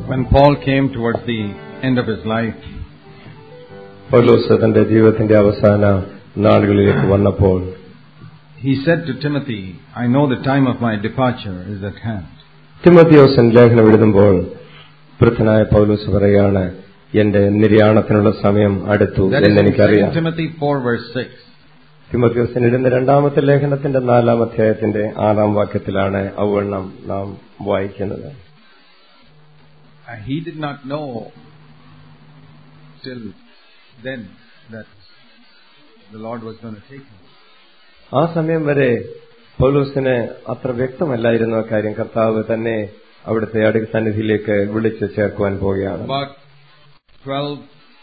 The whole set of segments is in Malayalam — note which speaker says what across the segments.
Speaker 1: When Paul came towards the end of his life,
Speaker 2: പൗലോസ് തന്റെ ജീവിതത്തിന്റെ അവസാന നാളുകളിലേക്ക് വന്നപ്പോൾ
Speaker 1: he said to Timothy, I know the time of my departure is at hand.
Speaker 2: തിമോത്തിയോസൻ ലേഖനം എഴുതുമ്പോൾ വൃദ്ധനായ പൗലോസ് പറയാണ് എന്റെ നിര്യാണത്തിനുള്ള സമയം അടുത്തു
Speaker 1: That is
Speaker 2: എന്ന്
Speaker 1: in 2
Speaker 2: എനിക്കറിയാം
Speaker 1: Timothy 4 verse 6.
Speaker 2: തിമോത്തിയോസൻ എഴുതുന്ന രണ്ടാമത്തെ ലേഖനത്തിന്റെ നാലാം അധ്യായത്തിന്റെ ആറാം വാക്യത്തിലാണ് ഔവണ്ണം നാം വായിക്കുന്നത്
Speaker 1: Uh, He did not know till then that the Lord was going to take him.
Speaker 2: ആ സമയം വരെ പൗലോസിന് അത്ര വ്യക്തമല്ലായിരുന്നു ആ കാര്യം കർത്താവ് തന്നെ അവിടുത്തെ അടുത്ത സന്നിധിയിലേക്ക് വിളിച്ചു ചേർക്കുവാൻ പോവുകയാണ്
Speaker 1: About 12,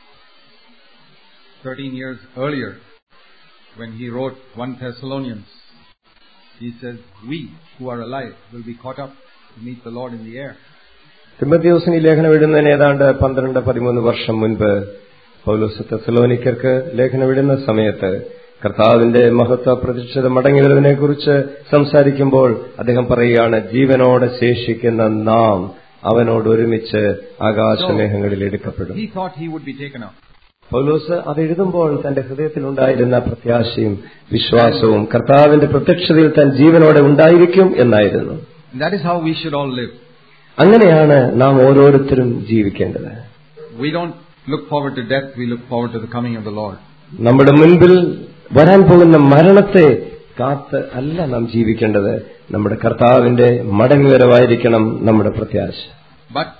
Speaker 1: 13 years earlier, when he wrote 1 Thessalonians, he says, We who are alive will be caught up to meet the Lord in the air.
Speaker 2: തിമത്യോസിന് ഈ ലേഖനം എഴുതുന്നതിന് ഏതാണ്ട് പന്ത്രണ്ട് പതിമൂന്ന് വർഷം മുൻപ് പൗലോസ് തെസലോനിക്കർക്ക് ലേഖനം എഴുതുന്ന സമയത്ത് കർത്താവിന്റെ മഹത്വ പ്രതിഷ്ഠിത മടങ്ങി വരുന്നതിനെ കുറിച്ച് സംസാരിക്കുമ്പോൾ അദ്ദേഹം പറയുകയാണ് ജീവനോടെ ശേഷിക്കുന്ന നാം അവനോട് ഒരുമിച്ച് ആകാശമേഘങ്ങളിൽ എടുക്കപ്പെടും
Speaker 1: He thought he would be taken up.
Speaker 2: പൗലോസ് അത് എഴുതുമ്പോൾ തന്റെ ഹൃദയത്തിലുണ്ടായിരുന്ന പ്രത്യാശയും വിശ്വാസവും കർത്താവിന്റെ പ്രത്യക്ഷതയിൽ താൻ ജീവനോടെ ഉണ്ടായിരിക്കും എന്നായിരുന്നു
Speaker 1: And that is how we should all live.
Speaker 2: അങ്ങനെയാണ് നാം ഓരോരുത്തരും ജീവിക്കേണ്ടത്
Speaker 1: We don't look forward to death, we look forward to the coming of the Lord.
Speaker 2: നമ്മുടെ മുൻപിൽ വരാൻ പോകുന്ന മരണത്തെ കാത്ത് അല്ല നാം ജീവിക്കേണ്ടത് നമ്മുടെ കർത്താവിന്റെ മടങ്ങിവരവായിരിക്കണം നമ്മുടെ പ്രത്യാശ
Speaker 1: But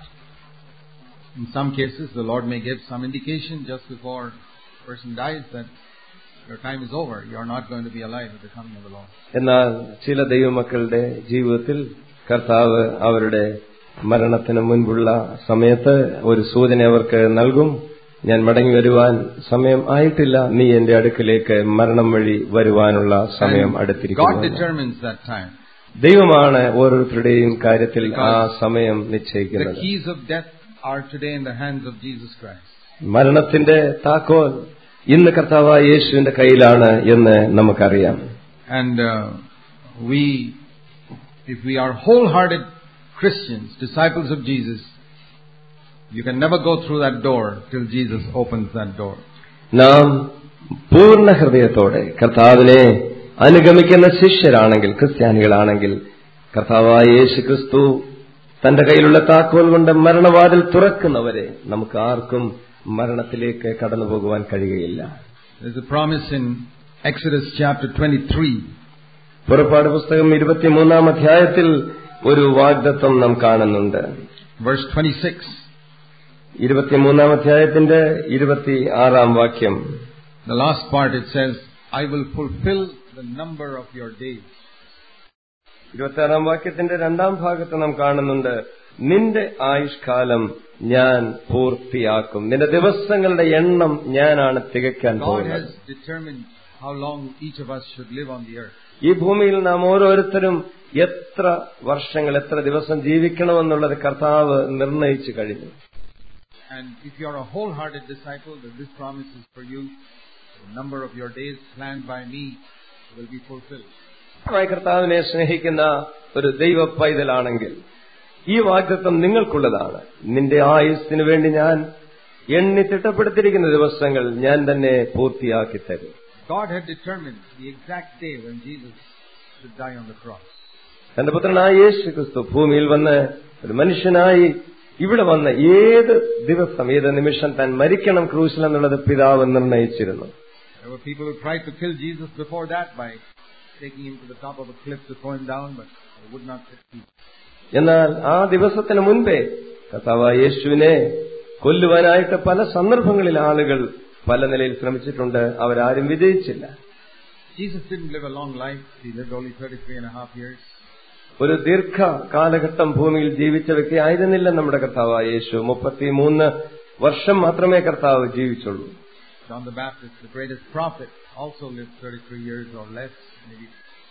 Speaker 1: in some cases, the Lord may give some indication just before a person dies that your time is over. You are not going to be alive at the coming of the Lord.
Speaker 2: എന്നാൽ ചില ദൈവമക്കളുടെ ജീവിതത്തിൽ കർത്താവ് അവരുടെ മരണത്തിന് മുൻപുള്ള സമയത്ത് ഒരു സൂചന അവർക്ക് നൽകും ഞാൻ മടങ്ങി വരുവാൻ സമയം ആയിട്ടില്ല നീ എന്റെ അടുക്കിലേക്ക് മരണം വഴി വരുവാനുള്ള സമയം
Speaker 1: And God
Speaker 2: അടുത്തിരിക്കുന്നു
Speaker 1: determines that time.
Speaker 2: ദൈവമാണ് ഓരോരുത്തരുടെയും കാര്യത്തിൽ ആ
Speaker 1: Because
Speaker 2: സമയം
Speaker 1: The
Speaker 2: നിശ്ചയിക്കുന്നത്
Speaker 1: keys of death are today in the hands of Jesus Christ.
Speaker 2: മരണത്തിന്റെ താക്കോൽ ഇന്ന് കർത്താവായ യേശുവിന്റെ കയ്യിലാണ് എന്ന് നമുക്കറിയാം
Speaker 1: And uh, we, if we are wholehearted Christians, disciples of Jesus, you can never go through that door till Jesus opens that door.
Speaker 2: നാം പൂർണ്ണ ഹൃദയത്തോടെ കർത്താവിനെ അനുഗമിക്കുന്ന ശിഷ്യരാണെങ്കിൽ ക്രിസ്ത്യാനികളാണെങ്കിൽ കർത്താവായ യേശു ക്രിസ്തു തന്റെ കയ്യിലുള്ള താക്കോൽ കൊണ്ട് മരണവാതിൽ തുറക്കുന്നവരെ നമുക്ക് ആർക്കും മരണത്തിലേക്ക് കടന്നു പോകുവാൻ കഴിയുകയില്ല
Speaker 1: There's a promise in Exodus chapter 23
Speaker 2: പുറപ്പാട് പുസ്തകം ഇരുപത്തിമൂന്നാം അധ്യായത്തിൽ ഒരു വാഗ്ദത്വം നാം കാണുന്നുണ്ട്
Speaker 1: verse 26.
Speaker 2: ഇരുപത്തിമൂന്നാം അധ്യായത്തിന്റെ ഇരുപത്തി ആറാം വാക്യം
Speaker 1: The last part it says, I will fulfill the number of your days.
Speaker 2: ഇരുപത്തിയാറാം വാക്യത്തിന്റെ രണ്ടാം ഭാഗത്ത് നാം കാണുന്നുണ്ട് നിന്റെ ആയുഷ്കാലം ഞാൻ പൂർത്തിയാക്കും നിന്റെ ദിവസങ്ങളുടെ എണ്ണം ഞാനാണ് തികയ്ക്കാൻ
Speaker 1: God
Speaker 2: പോകുന്നത്
Speaker 1: has determined how long each of us should live on the earth.
Speaker 2: ഈ ഭൂമിയിൽ നാം ഓരോരുത്തരും എത്ര വർഷങ്ങൾ എത്ര ദിവസം ജീവിക്കണമെന്നുള്ളത് കർത്താവ് നിർണയിച്ചു കഴിഞ്ഞു
Speaker 1: And if you are a wholehearted disciple, then this promise is for you. The number of your days planned by me will be fulfilled.
Speaker 2: ായി കർത്താവിനെ സ്നേഹിക്കുന്ന ഒരു ദൈവ പൈതലാണെങ്കിൽ ഈ വാഗ്ദത്വം നിങ്ങൾക്കുള്ളതാണ് നിന്റെ ആയുസ്സിനു വേണ്ടി ഞാൻ എണ്ണി തിട്ടപ്പെടുത്തിയിരിക്കുന്ന ദിവസങ്ങൾ ഞാൻ തന്നെ പൂർത്തിയാക്കി തരും
Speaker 1: God had determined the exact day when Jesus should die on the cross.
Speaker 2: തന്റെ പുത്രനായ യേശു ക്രിസ്തു ഭൂമിയിൽ വന്ന് ഒരു മനുഷ്യനായി ഇവിടെ വന്ന് ഏത് ദിവസം ഏത് നിമിഷം താൻ മരിക്കണം ക്രൂശിൽ എന്നുള്ളത് പിതാവ് നിർണയിച്ചിരുന്നു
Speaker 1: There were people who tried to kill Jesus before that by taking him to the top of a cliff to throw him down, but they would not succeed.
Speaker 2: എന്നാൽ ആ ദിവസത്തിന് മുൻപേ കർത്താവായ യേശുവിനെ കൊല്ലുവാനായിട്ട് പല സന്ദർഭങ്ങളിൽ ആളുകൾ പല നിലയിൽ ശ്രമിച്ചിട്ടുണ്ട് അവരാരും വിജയിച്ചില്ല
Speaker 1: Jesus didn't live a long life. He lived only 33 and a half years.
Speaker 2: ഒരു ദീർഘ കാലഘട്ടം ഭൂമിയിൽ ജീവിച്ച വ്യക്തി ആയിരുന്നില്ല നമ്മുടെ കർത്താവായ യേശു മുപ്പത്തിമൂന്ന് വർഷം മാത്രമേ കർത്താവ് ജീവിച്ചുള്ളൂ
Speaker 1: John the Baptist, the greatest prophet, also lived 33 years or less, maybe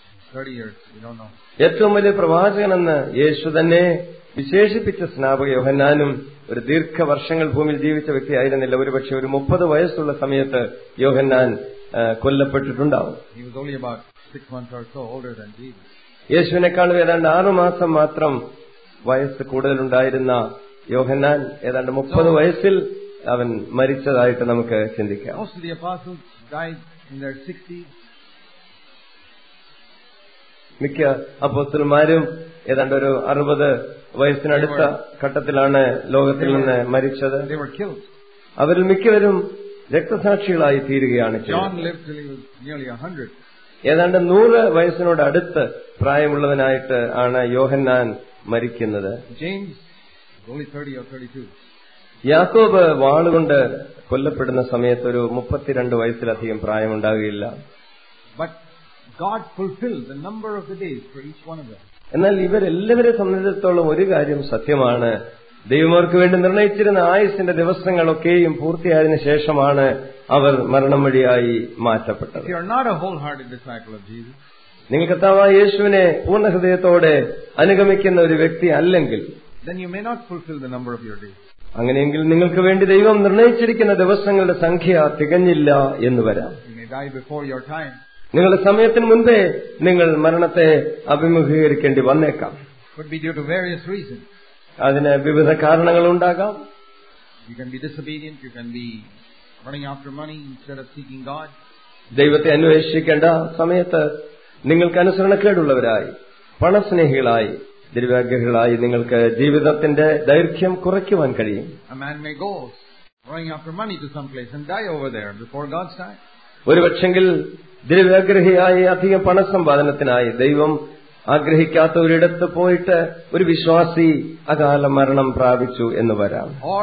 Speaker 1: 30 years. We don't know.
Speaker 2: ഏറ്റവും വലിയ പ്രവാചകനെന്ന് യേശു തന്നെ വിശേഷിപ്പിച്ച സ്നാപക യോഹന്നാനും ഒരു ദീർഘവർഷങ്ങൾ ഭൂമിയിൽ ജീവിച്ച വ്യക്തിയായിരുന്നില്ല ഒരുപക്ഷെ ഒരു മുപ്പത് വയസ്സുള്ള സമയത്ത് യോഹന്നാൻ ആ, കൊല്ലപ്പെട്ടിട്ടുണ്ടാവും
Speaker 1: He was only about six months or so older than Jesus.
Speaker 2: യേശുവിനേക്കാളും ഏതാണ്ട് ആറുമാസം മാത്രം വയസ്സ് കൂടുതലുണ്ടായിരുന്ന യോഹന്നാൻ ഏതാണ്ട് മുപ്പത് വയസ്സിൽ അവൻ മരിച്ചതായിട്ട് നമുക്ക് ചിന്തിക്കാം
Speaker 1: Most of the apostles died in their 60s.
Speaker 2: മിക്ക അപ്പോസ്റ്റലന്മാരും ഏതാണ്ട് ഒരു അറുപത് വയസ്സിനടുത്ത ഘട്ടത്തിലാണ് ലോകത്തിൽ നിന്ന് മരിച്ചത്
Speaker 1: They were killed.
Speaker 2: അവരിൽ മിക്കവരും രക്തസാക്ഷികളായി തീരുകയാണ് ചെയ്തത്
Speaker 1: John lived till he was nearly 100.
Speaker 2: ഏതാണ്ട് നൂറ് വയസ്സിനോട് അടുത്ത് പ്രായമുള്ളവനായിട്ട് ആണ് യോഹന്നാൻ മരിക്കുന്നത്
Speaker 1: James was only 30 or 32.
Speaker 2: യാക്കോബ് വാളുകൊണ്ട് കൊല്ലപ്പെടുന്ന സമയത്ത് ഒരു മുപ്പത്തിരണ്ട് വയസ്സിലധികം പ്രായമുണ്ടാകുകയില്ല
Speaker 1: But God fulfilled the number of the days for each one of them.
Speaker 2: എന്നാൽ ഇവരെല്ലാവരെ സംബന്ധിച്ചിടത്തോളം ഒരു കാര്യം സത്യമാണ് ദൈവം അവർക്ക് വേണ്ടി നിർണയിച്ചിരുന്ന ആയുസിന്റെ ദിവസങ്ങളൊക്കെയും പൂർത്തിയായതിനു ശേഷമാണ് അവർ മരണം വഴിയായി മാറ്റപ്പെട്ടത്
Speaker 1: If you are not a wholehearted disciple of Jesus,
Speaker 2: നിങ്ങൾ കർത്താവായ യേശുവിനെ പൂർണ്ണ ഹൃദയത്തോടെ അനുഗമിക്കുന്ന ഒരു വ്യക്തി അല്ലെങ്കിൽ
Speaker 1: then you may not fulfill the number of your days.
Speaker 2: അങ്ങനെയെങ്കിൽ നിങ്ങൾക്ക് വേണ്ടി ദൈവം നിർണയിച്ചിരിക്കുന്ന ദിവസങ്ങളുടെ സംഖ്യ തികഞ്ഞില്ല എന്ന് വരാം
Speaker 1: You may die before your time.
Speaker 2: നിങ്ങളുടെ സമയത്തിന് മുൻപേ നിങ്ങൾ മരണത്തെ അഭിമുഖീകരിക്കേണ്ടി വന്നേക്കാം
Speaker 1: Could be due to various reasons.
Speaker 2: അതിന് വിവിധ കാരണങ്ങളുണ്ടാകാം
Speaker 1: You can be disobedient. You can be running after money instead of seeking God.
Speaker 2: ദൈവത്തെ അന്വേഷിക്കേണ്ട സമയത്ത് നിങ്ങൾക്ക് അനുസരണക്കേടുള്ളവരായി പണസ്നേഹികളായി ദൈവാഗ്രഹികളായി നിങ്ങൾക്ക് ജീവിതത്തിന്റെ ദൈർഘ്യം കുറയ്ക്കുവാൻ കഴിയും
Speaker 1: A man may go running after money to some place and die over there before God's time.
Speaker 2: ഒരുപക്ഷെങ്കിൽ ദൈവാഗ്രഹിയായി അധികം പണസമ്പാദനത്തിനായി ദൈവം ആഗ്രഹിക്കാത്ത ഒരിടത്ത് പോയിട്ട് ഒരു വിശ്വാസി അകാല മരണം പ്രാപിച്ചു എന്ന് വരാം
Speaker 1: Or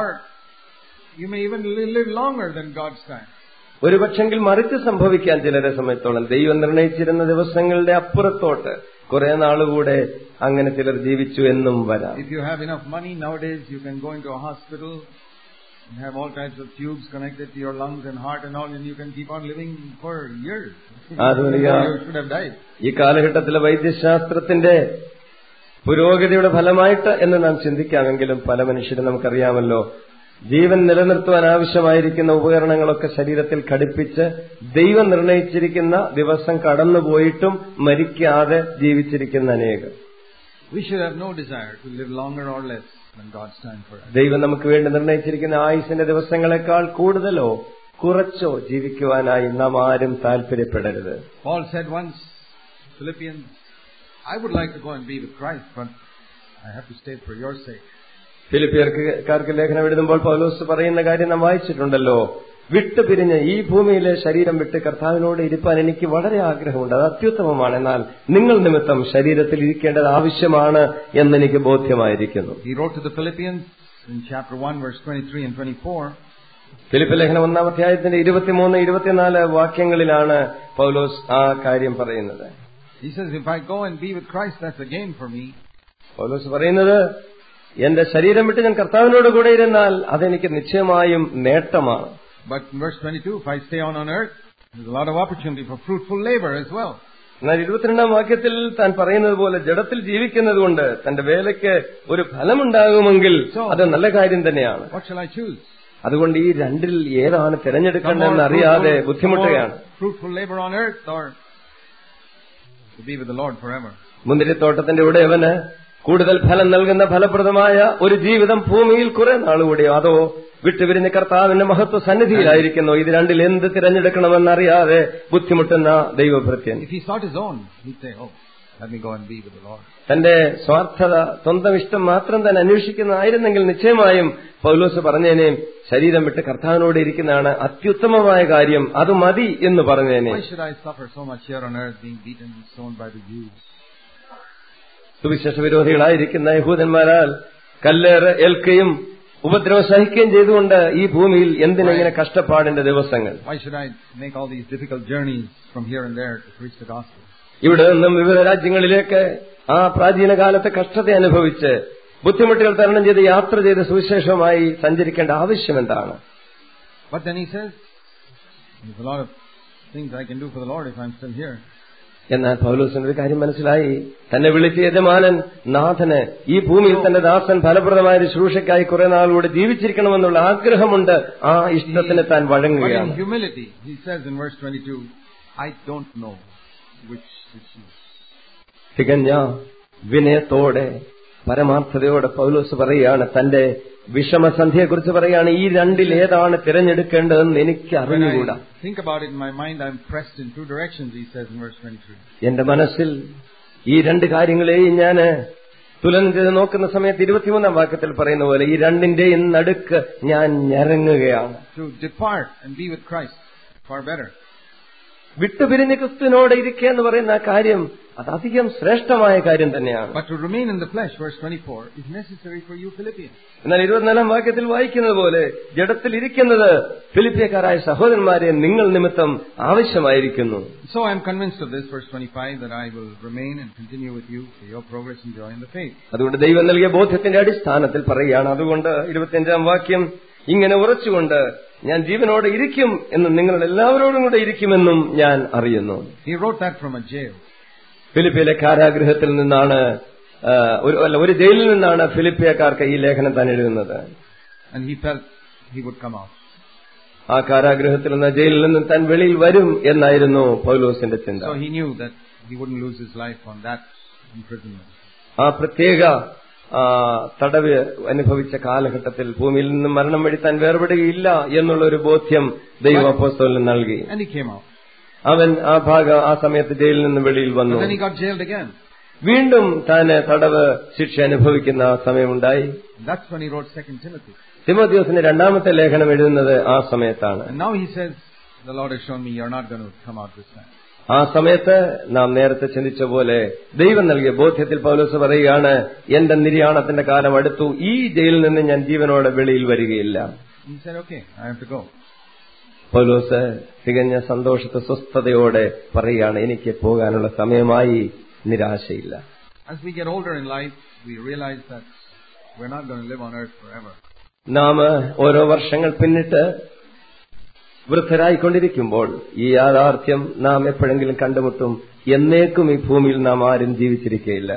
Speaker 1: you may even li- live longer than God's time.
Speaker 2: ഒരുപക്ഷെങ്കിൽ മറിച്ച് സംഭവിക്കാൻ ചിലരെ സമയത്തോളം ദൈവം നിർണയിച്ചിരുന്ന ദിവസങ്ങളുടെ അപ്പുറത്തോട്ട് കുറെ നാളുകൂടെ അങ്ങനെ ചിലർ ജീവിച്ചു എന്നും വരാം
Speaker 1: If you have enough money nowadays, you can go into a hospital and have all types of tubes connected to your lungs and heart and all, and you can keep on living for years.
Speaker 2: ആധുനിക
Speaker 1: you should have died.
Speaker 2: ഈ കാലഘട്ടത്തിലെ വൈദ്യശാസ്ത്രത്തിന്റെ പുരോഗതിയുടെ ഫലമായിട്ട് എന്ന് നാം ചിന്തിക്കാമെങ്കിലും പല മനുഷ്യരും നമുക്കറിയാമല്ലോ ജീവൻ നിലനിർത്തുവാൻ ആവശ്യമായിരിക്കുന്ന ഉപകരണങ്ങളൊക്കെ ശരീരത്തിൽ ഘടിപ്പിച്ച് ദൈവം നിർണയിച്ചിരിക്കുന്ന ദിവസം കടന്നുപോയിട്ടും മരിക്കാതെ ജീവിച്ചിരിക്കുന്ന അനേകം
Speaker 1: We should have no desire to live longer or less than God's time for us.
Speaker 2: ദൈവം നമുക്ക് വേണ്ടി നിർണയിച്ചിരിക്കുന്ന ആയുസിന്റെ ദിവസങ്ങളെക്കാൾ കൂടുതലോ കുറച്ചോ ജീവിക്കുവാനായി നാം ആരും താല്പര്യപ്പെടരുത്
Speaker 1: Paul said once, Philippians, I would like to go and be with Christ, but I have to stay for your sake.
Speaker 2: ഫിലിപ്പിയർക്കാർക്ക് ലേഖനം എഴുതുമ്പോൾ പൗലോസ് പറയുന്ന കാര്യം നാം വായിച്ചിട്ടുണ്ടല്ലോ വിട്ടുപിരിഞ്ഞ് ഈ ഭൂമിയിലെ ശരീരം വിട്ട് കർത്താവിനോട് ഇരിപ്പാൻ എനിക്ക് വളരെ ആഗ്രഹമുണ്ട് അത് അത്യുത്തമമാണ് എന്നാൽ നിങ്ങൾ നിമിത്തം ശരീരത്തിൽ ഇരിക്കേണ്ടത് ആവശ്യമാണ് എന്നെനിക്ക് ബോധ്യമായിരിക്കുന്നു
Speaker 1: He wrote to the Philippians in chapter 1, verse 23 and 24,
Speaker 2: Philip ലേഖനം ഒന്നാം അധ്യായത്തിന്റെ ഇരുപത്തിമൂന്ന് ഇരുപത്തിനാല് വാക്യങ്ങളിലാണ് പൗലോസ് ആ കാര്യം പറയുന്നത്
Speaker 1: he says, If I go and be with Christ, that's a gain for me.
Speaker 2: പൗലോസ് പറയുന്നത് എന്റെ ശരീരം വിട്ട് ഞാൻ കർത്താവിനോട് കൂടെ ഇരുന്നാൽ അതെനിക്ക് നിശ്ചയമായും നേട്ടമാണ്
Speaker 1: But in verse 22, if I stay on on earth, there's a lot of opportunity for fruitful labor as well.
Speaker 2: എന്നാൽ ഇരുപത്തിരണ്ടാം വാക്യത്തിൽ താൻ പറയുന്നത് പോലെ ജഡത്തിൽ ജീവിക്കുന്നത് കൊണ്ട് തന്റെ വേലയ്ക്ക് ഒരു ഫലമുണ്ടാകുമെങ്കിൽ അത് നല്ല കാര്യം തന്നെയാണ്
Speaker 1: What shall I choose?
Speaker 2: അതുകൊണ്ട് ഈ രണ്ടിൽ ഏതാണ്
Speaker 1: Some more
Speaker 2: തിരഞ്ഞെടുക്കേണ്ടതെന്ന് അറിയാതെ
Speaker 1: fruitful, some
Speaker 2: ബുദ്ധിമുട്ടുകയാണ്
Speaker 1: more fruitful labor on earth or to be with the Lord forever?
Speaker 2: മുന്തിരിത്തോട്ടത്തിന്റെ ഉടയവന് കൂടുതൽ ഫലം നൽകുന്ന ഫലപ്രദമായ ഒരു ജീവിതം ഭൂമിയിൽ കുറെ നാളുകൂടിയോ അതോ വിട്ടുപിരിഞ്ഞ കർത്താവിന്റെ മഹത്വ സന്നിധിയിലായിരിക്കുന്നു ഇത് രണ്ടിൽ എന്ത് തിരഞ്ഞെടുക്കണമെന്നറിയാതെ ബുദ്ധിമുട്ടുന്ന ദൈവഭൃത്യൻ
Speaker 1: If he sought his own, he'd say, Oh, let me go and be with the Lord.
Speaker 2: തന്റെ സ്വാർത്ഥത സ്വന്തം ഇഷ്ടം മാത്രം തന്നെ അന്വേഷിക്കുന്നതായിരുന്നെങ്കിൽ നിശ്ചയമായും പൗലോസ് പറഞ്ഞേനെ ശരീരം വിട്ട് കർത്താവിനോട് ഇരിക്കുന്നതാണ് അത്യുത്തമമായ കാര്യം അത് മതി എന്ന് പറഞ്ഞേനെ
Speaker 1: Why should I suffer so much here on earth being beaten and stoned by the Jews?
Speaker 2: സുവിശേഷ വിരോധികളായിരിക്കുന്ന യഹൂദന്മാരാൽ കല്ലേറ് ഏൽക്കുകയും ഉപദ്രവം സഹിക്കുകയും ചെയ്തുകൊണ്ട് ഈ ഭൂമിയിൽ എന്തിനെങ്ങനെ കഷ്ടപ്പാടിന്റെ ദിവസങ്ങൾ
Speaker 1: Why should I make all these difficult journeys from here and there to preach the gospel?
Speaker 2: ഇവിടെ നിന്നും വിവിധ രാജ്യങ്ങളിലേക്ക് ആ പ്രാചീന കാലത്തെ കഷ്ടത അനുഭവിച്ച് ബുദ്ധിമുട്ടുകൾ തരണം ചെയ്ത് യാത്ര ചെയ്ത് സുവിശേഷവുമായി സഞ്ചരിക്കേണ്ട ആവശ്യം എന്താണ്
Speaker 1: But then he says, there's a lot of things I can do for the Lord if I'm still here.
Speaker 2: എന്നാൽ പൗലോസിന് ഒരു കാര്യം മനസ്സിലായി തന്നെ വിളിച്ച യജമാനൻ നാഥന് ഈ ഭൂമിയിൽ തന്റെ ദാസൻ ഫലപ്രദമായ ഒരു ശുശ്രൂഷയ്ക്കായി കുറെ നാളുകൂടെ ജീവിച്ചിരിക്കണമെന്നുള്ള ആഗ്രഹമുണ്ട് ആ ഇഷ്ടത്തിന് താൻ
Speaker 1: But in
Speaker 2: വഴങ്ങുകയാണ്
Speaker 1: humility, he says in verse 22, I don't know which to choose.
Speaker 2: തികഞ്ഞ വിനയത്തോടെ പരമാർത്ഥതയോടെ പൗലോസ് പറയുകയാണ് തന്റെ വിഷമസന്ധിയെക്കുറിച്ച് പറയുകയാണ് ഈ രണ്ടിൽ ഏതാണ് തിരഞ്ഞെടുക്കേണ്ടതെന്ന് എനിക്ക്
Speaker 1: When
Speaker 2: അറിഞ്ഞുകൂടാ
Speaker 1: I think about it in my mind, I'm pressed in two directions, he says in verse 23.
Speaker 2: എന്റെ മനസ്സിൽ ഈ രണ്ട് കാര്യങ്ങളെയും ഞാൻ തുലനം ചെയ്ത് നോക്കുന്ന സമയത്ത് ഇരുപത്തിമൂന്നാം വാക്യത്തിൽ പറയുന്ന പോലെ ഈ രണ്ടിന്റെയും നടുക്ക് ഞാൻ ഞരങ്ങുകയാണ്
Speaker 1: To depart and be with Christ, far better.
Speaker 2: വിട്ടുപിരിഞ്ഞ് ക്രിസ്തുവിനോട് ഇരിക്കുക എന്ന് പറയുന്ന ആ കാര്യം അത് അധികം ശ്രേഷ്ഠമായ കാര്യം തന്നെയാണ്
Speaker 1: But to remain in the flesh, verse 24, is necessary for you Philippians.
Speaker 2: എന്നാൽ ഇരുപത്തിനാലാം വാക്യത്തിൽ വായിക്കുന്നത് പോലെ ജഡത്തിൽ ഇരിക്കുന്നത് ഫിലിപ്പിയക്കാരായ സഹോദരന്മാരെ നിങ്ങൾ നിമിത്തം ആവശ്യമായിരിക്കുന്നു
Speaker 1: So I am convinced of this, verse 25, that I will remain and continue with you for your progress and joy in the faith.
Speaker 2: അതുകൊണ്ട് ദൈവം നൽകിയ ബോധ്യത്തിന്റെ അടിസ്ഥാനത്തിൽ പറയുകയാണ് അതുകൊണ്ട് ഇരുപത്തിയഞ്ചാം വാക്യം ഇങ്ങനെ ഉറച്ചുകൊണ്ട് ഞാൻ ജീവനോടെ ഇരിക്കും എന്നും നിങ്ങൾ എല്ലാവരോടും കൂടെ ഇരിക്കുമെന്നും ഞാൻ അറിയുന്നു
Speaker 1: He wrote that from a jail.
Speaker 2: ഫിലിപ്പിയിലെ കാരാഗൃഹത്തിൽ നിന്നാണ് ആ, ഒരു അല്ല ഒരു ജയിലിൽ നിന്നാണ് ഫിലിപ്പിയക്കാർക്ക് ഈ ലേഖനം താൻ എഴുതുന്നത്
Speaker 1: And he felt he would come out.
Speaker 2: ആ കാരാഗൃഹത്തിൽ നിന്ന് ജയിലിൽ നിന്ന് താൻ വെളിയിൽ വരും എന്നായിരുന്നു പൗലോസിന്റെ ചിന്ത
Speaker 1: So he knew that he wouldn't lose his life on that imprisonment.
Speaker 2: ആ പ്രത്യേക ആ, തടവ് അനുഭവിച്ച കാലഘട്ടത്തിൽ ഭൂമിയിൽ നിന്നും മരണം വഴി താൻ വേർപെടുകയില്ല എന്നുള്ള ഒരു ബോധ്യം ദൈവ അപ്പോസ്തലന് നൽകി
Speaker 1: And he came out.
Speaker 2: അവൻ ആ ഭാഗം ആ സമയത്ത് ജയിലിൽ നിന്ന് വെളിയിൽ
Speaker 1: But
Speaker 2: വന്നു
Speaker 1: then he got jailed again.
Speaker 2: വീണ്ടും താൻ തടവ് ശിക്ഷ അനുഭവിക്കുന്ന സമയമുണ്ടായി
Speaker 1: And that's when he wrote Second Timothy.
Speaker 2: തിമോദ്യോസിന്റെ രണ്ടാമത്തെ ലേഖനം എഴുതുന്നത് ആ സമയത്താണ്
Speaker 1: And now he says, the Lord has shown me you're not going to come out this time.
Speaker 2: ആ സമയത്ത് നാം നേരത്തെ ചിന്തിച്ച പോലെ ദൈവം നൽകിയ ബോധ്യത്തിൽ പൗലോസ് പറയുകയാണ് എന്റെ നിര്യാണത്തിന്റെ കാലം അടുത്തു ഈ ജയിലിൽ നിന്ന് ഞാൻ ജീവനോടെ വെളിയിൽ വരികയില്ല
Speaker 1: And he said, okay, I have to go.
Speaker 2: പൗലോസ് തികഞ്ഞ സന്തോഷത്തെ സ്വസ്ഥതയോടെ പറയുകയാണ് എനിക്ക് പോകാനുള്ള സമയമായി നിരാശയില്ല
Speaker 1: As we get older in life, we realize that we're not going to live on earth forever.
Speaker 2: നാം ഓരോ വർഷങ്ങൾ പിന്നിട്ട് വൃദ്ധരായിക്കൊണ്ടിരിക്കുമ്പോൾ ഈ യാഥാർത്ഥ്യം നാം എപ്പോഴെങ്കിലും കണ്ടുമുട്ടും എന്നേക്കും ഈ ഭൂമിയിൽ നാം ആരും ജീവിച്ചിരിക്കുകയില്ല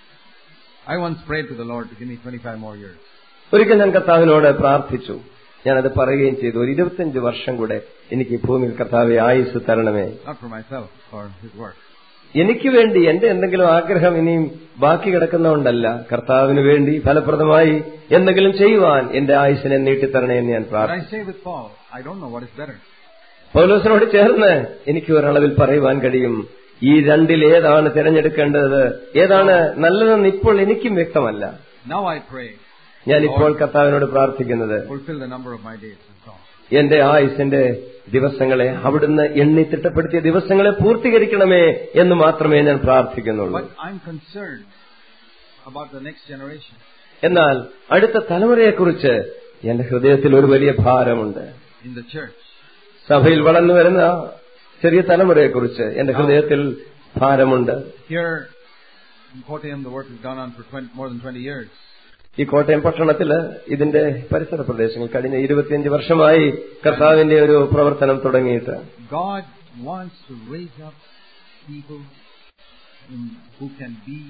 Speaker 1: I once prayed to the Lord to give me 25 more years.
Speaker 2: ഒരിക്കൽ ഞാൻ കർത്താവിനോട് പ്രാർത്ഥിച്ചു ഞാനത് പറയുകയും ചെയ്തു ഒരു ഇരുപത്തിയഞ്ച് വർഷം കൂടെ എനിക്ക് ഈ ഭൂമിയിൽ കർത്താവെ ആയുസ് തരണമേ
Speaker 1: Not for myself, for His work.
Speaker 2: എനിക്ക് വേണ്ടി എന്റെ എന്തെങ്കിലും ആഗ്രഹം ഇനിയും ബാക്കി കിടക്കുന്നതുകൊണ്ടല്ല കർത്താവിന് വേണ്ടി ഫലപ്രദമായി എന്തെങ്കിലും ചെയ്യുവാൻ എന്റെ ആയുസിനെ നീട്ടിത്തരണേ എന്ന് ഞാൻ
Speaker 1: But
Speaker 2: പ്രാർത്ഥിച്ചു
Speaker 1: I say with Paul, I don't know what is better.
Speaker 2: പൗലോസിനോട് ചേർന്ന് എനിക്ക് ഒരളവിൽ പറയുവാൻ കഴിയും ഈ രണ്ടിൽ ഏതാണ് തിരഞ്ഞെടുക്കേണ്ടത് ഏതാണ് നല്ലതെന്ന് ഇപ്പോൾ എനിക്കും വ്യക്തമല്ല
Speaker 1: Now I pray,
Speaker 2: ഞാൻ ഇപ്പോൾ കർത്താവിനോട് പ്രാർത്ഥിക്കുന്നത്
Speaker 1: fulfill the number of my days and so on.
Speaker 2: എന്റെ ആയുസിന്റെ ദിവസങ്ങളെ അവിടുന്ന് എണ്ണി തിട്ടപ്പെടുത്തിയ ദിവസങ്ങളെ പൂർത്തീകരിക്കണമേ എന്ന് മാത്രമേ ഞാൻ പ്രാർത്ഥിക്കുന്നുള്ളൂ
Speaker 1: But I'm concerned about the next generation.
Speaker 2: എന്നാൽ അടുത്ത തലമുറയെക്കുറിച്ച് എന്റെ ഹൃദയത്തിൽ ഒരു വലിയ ഭാരമുണ്ട്
Speaker 1: in the church.
Speaker 2: സഭയിൽ വളർന്നു വരുന്ന ചെറിയ തലമുറയെക്കുറിച്ച് എന്റെ ഹൃദയത്തിൽ ഭാരമുണ്ട്
Speaker 1: Here in Kottayam, the work has gone on for 20, more than 20 years.
Speaker 2: ഈ കോട്ടയം പട്ടണത്തില് ഇതിന്റെ പരിസര പ്രദേശങ്ങൾ കഴിഞ്ഞ ഇരുപത്തിയഞ്ച് വർഷമായി കർത്താവിന്റെ ഒരു പ്രവർത്തനം തുടങ്ങിയിട്ട്
Speaker 1: God wants to raise up people in, who can be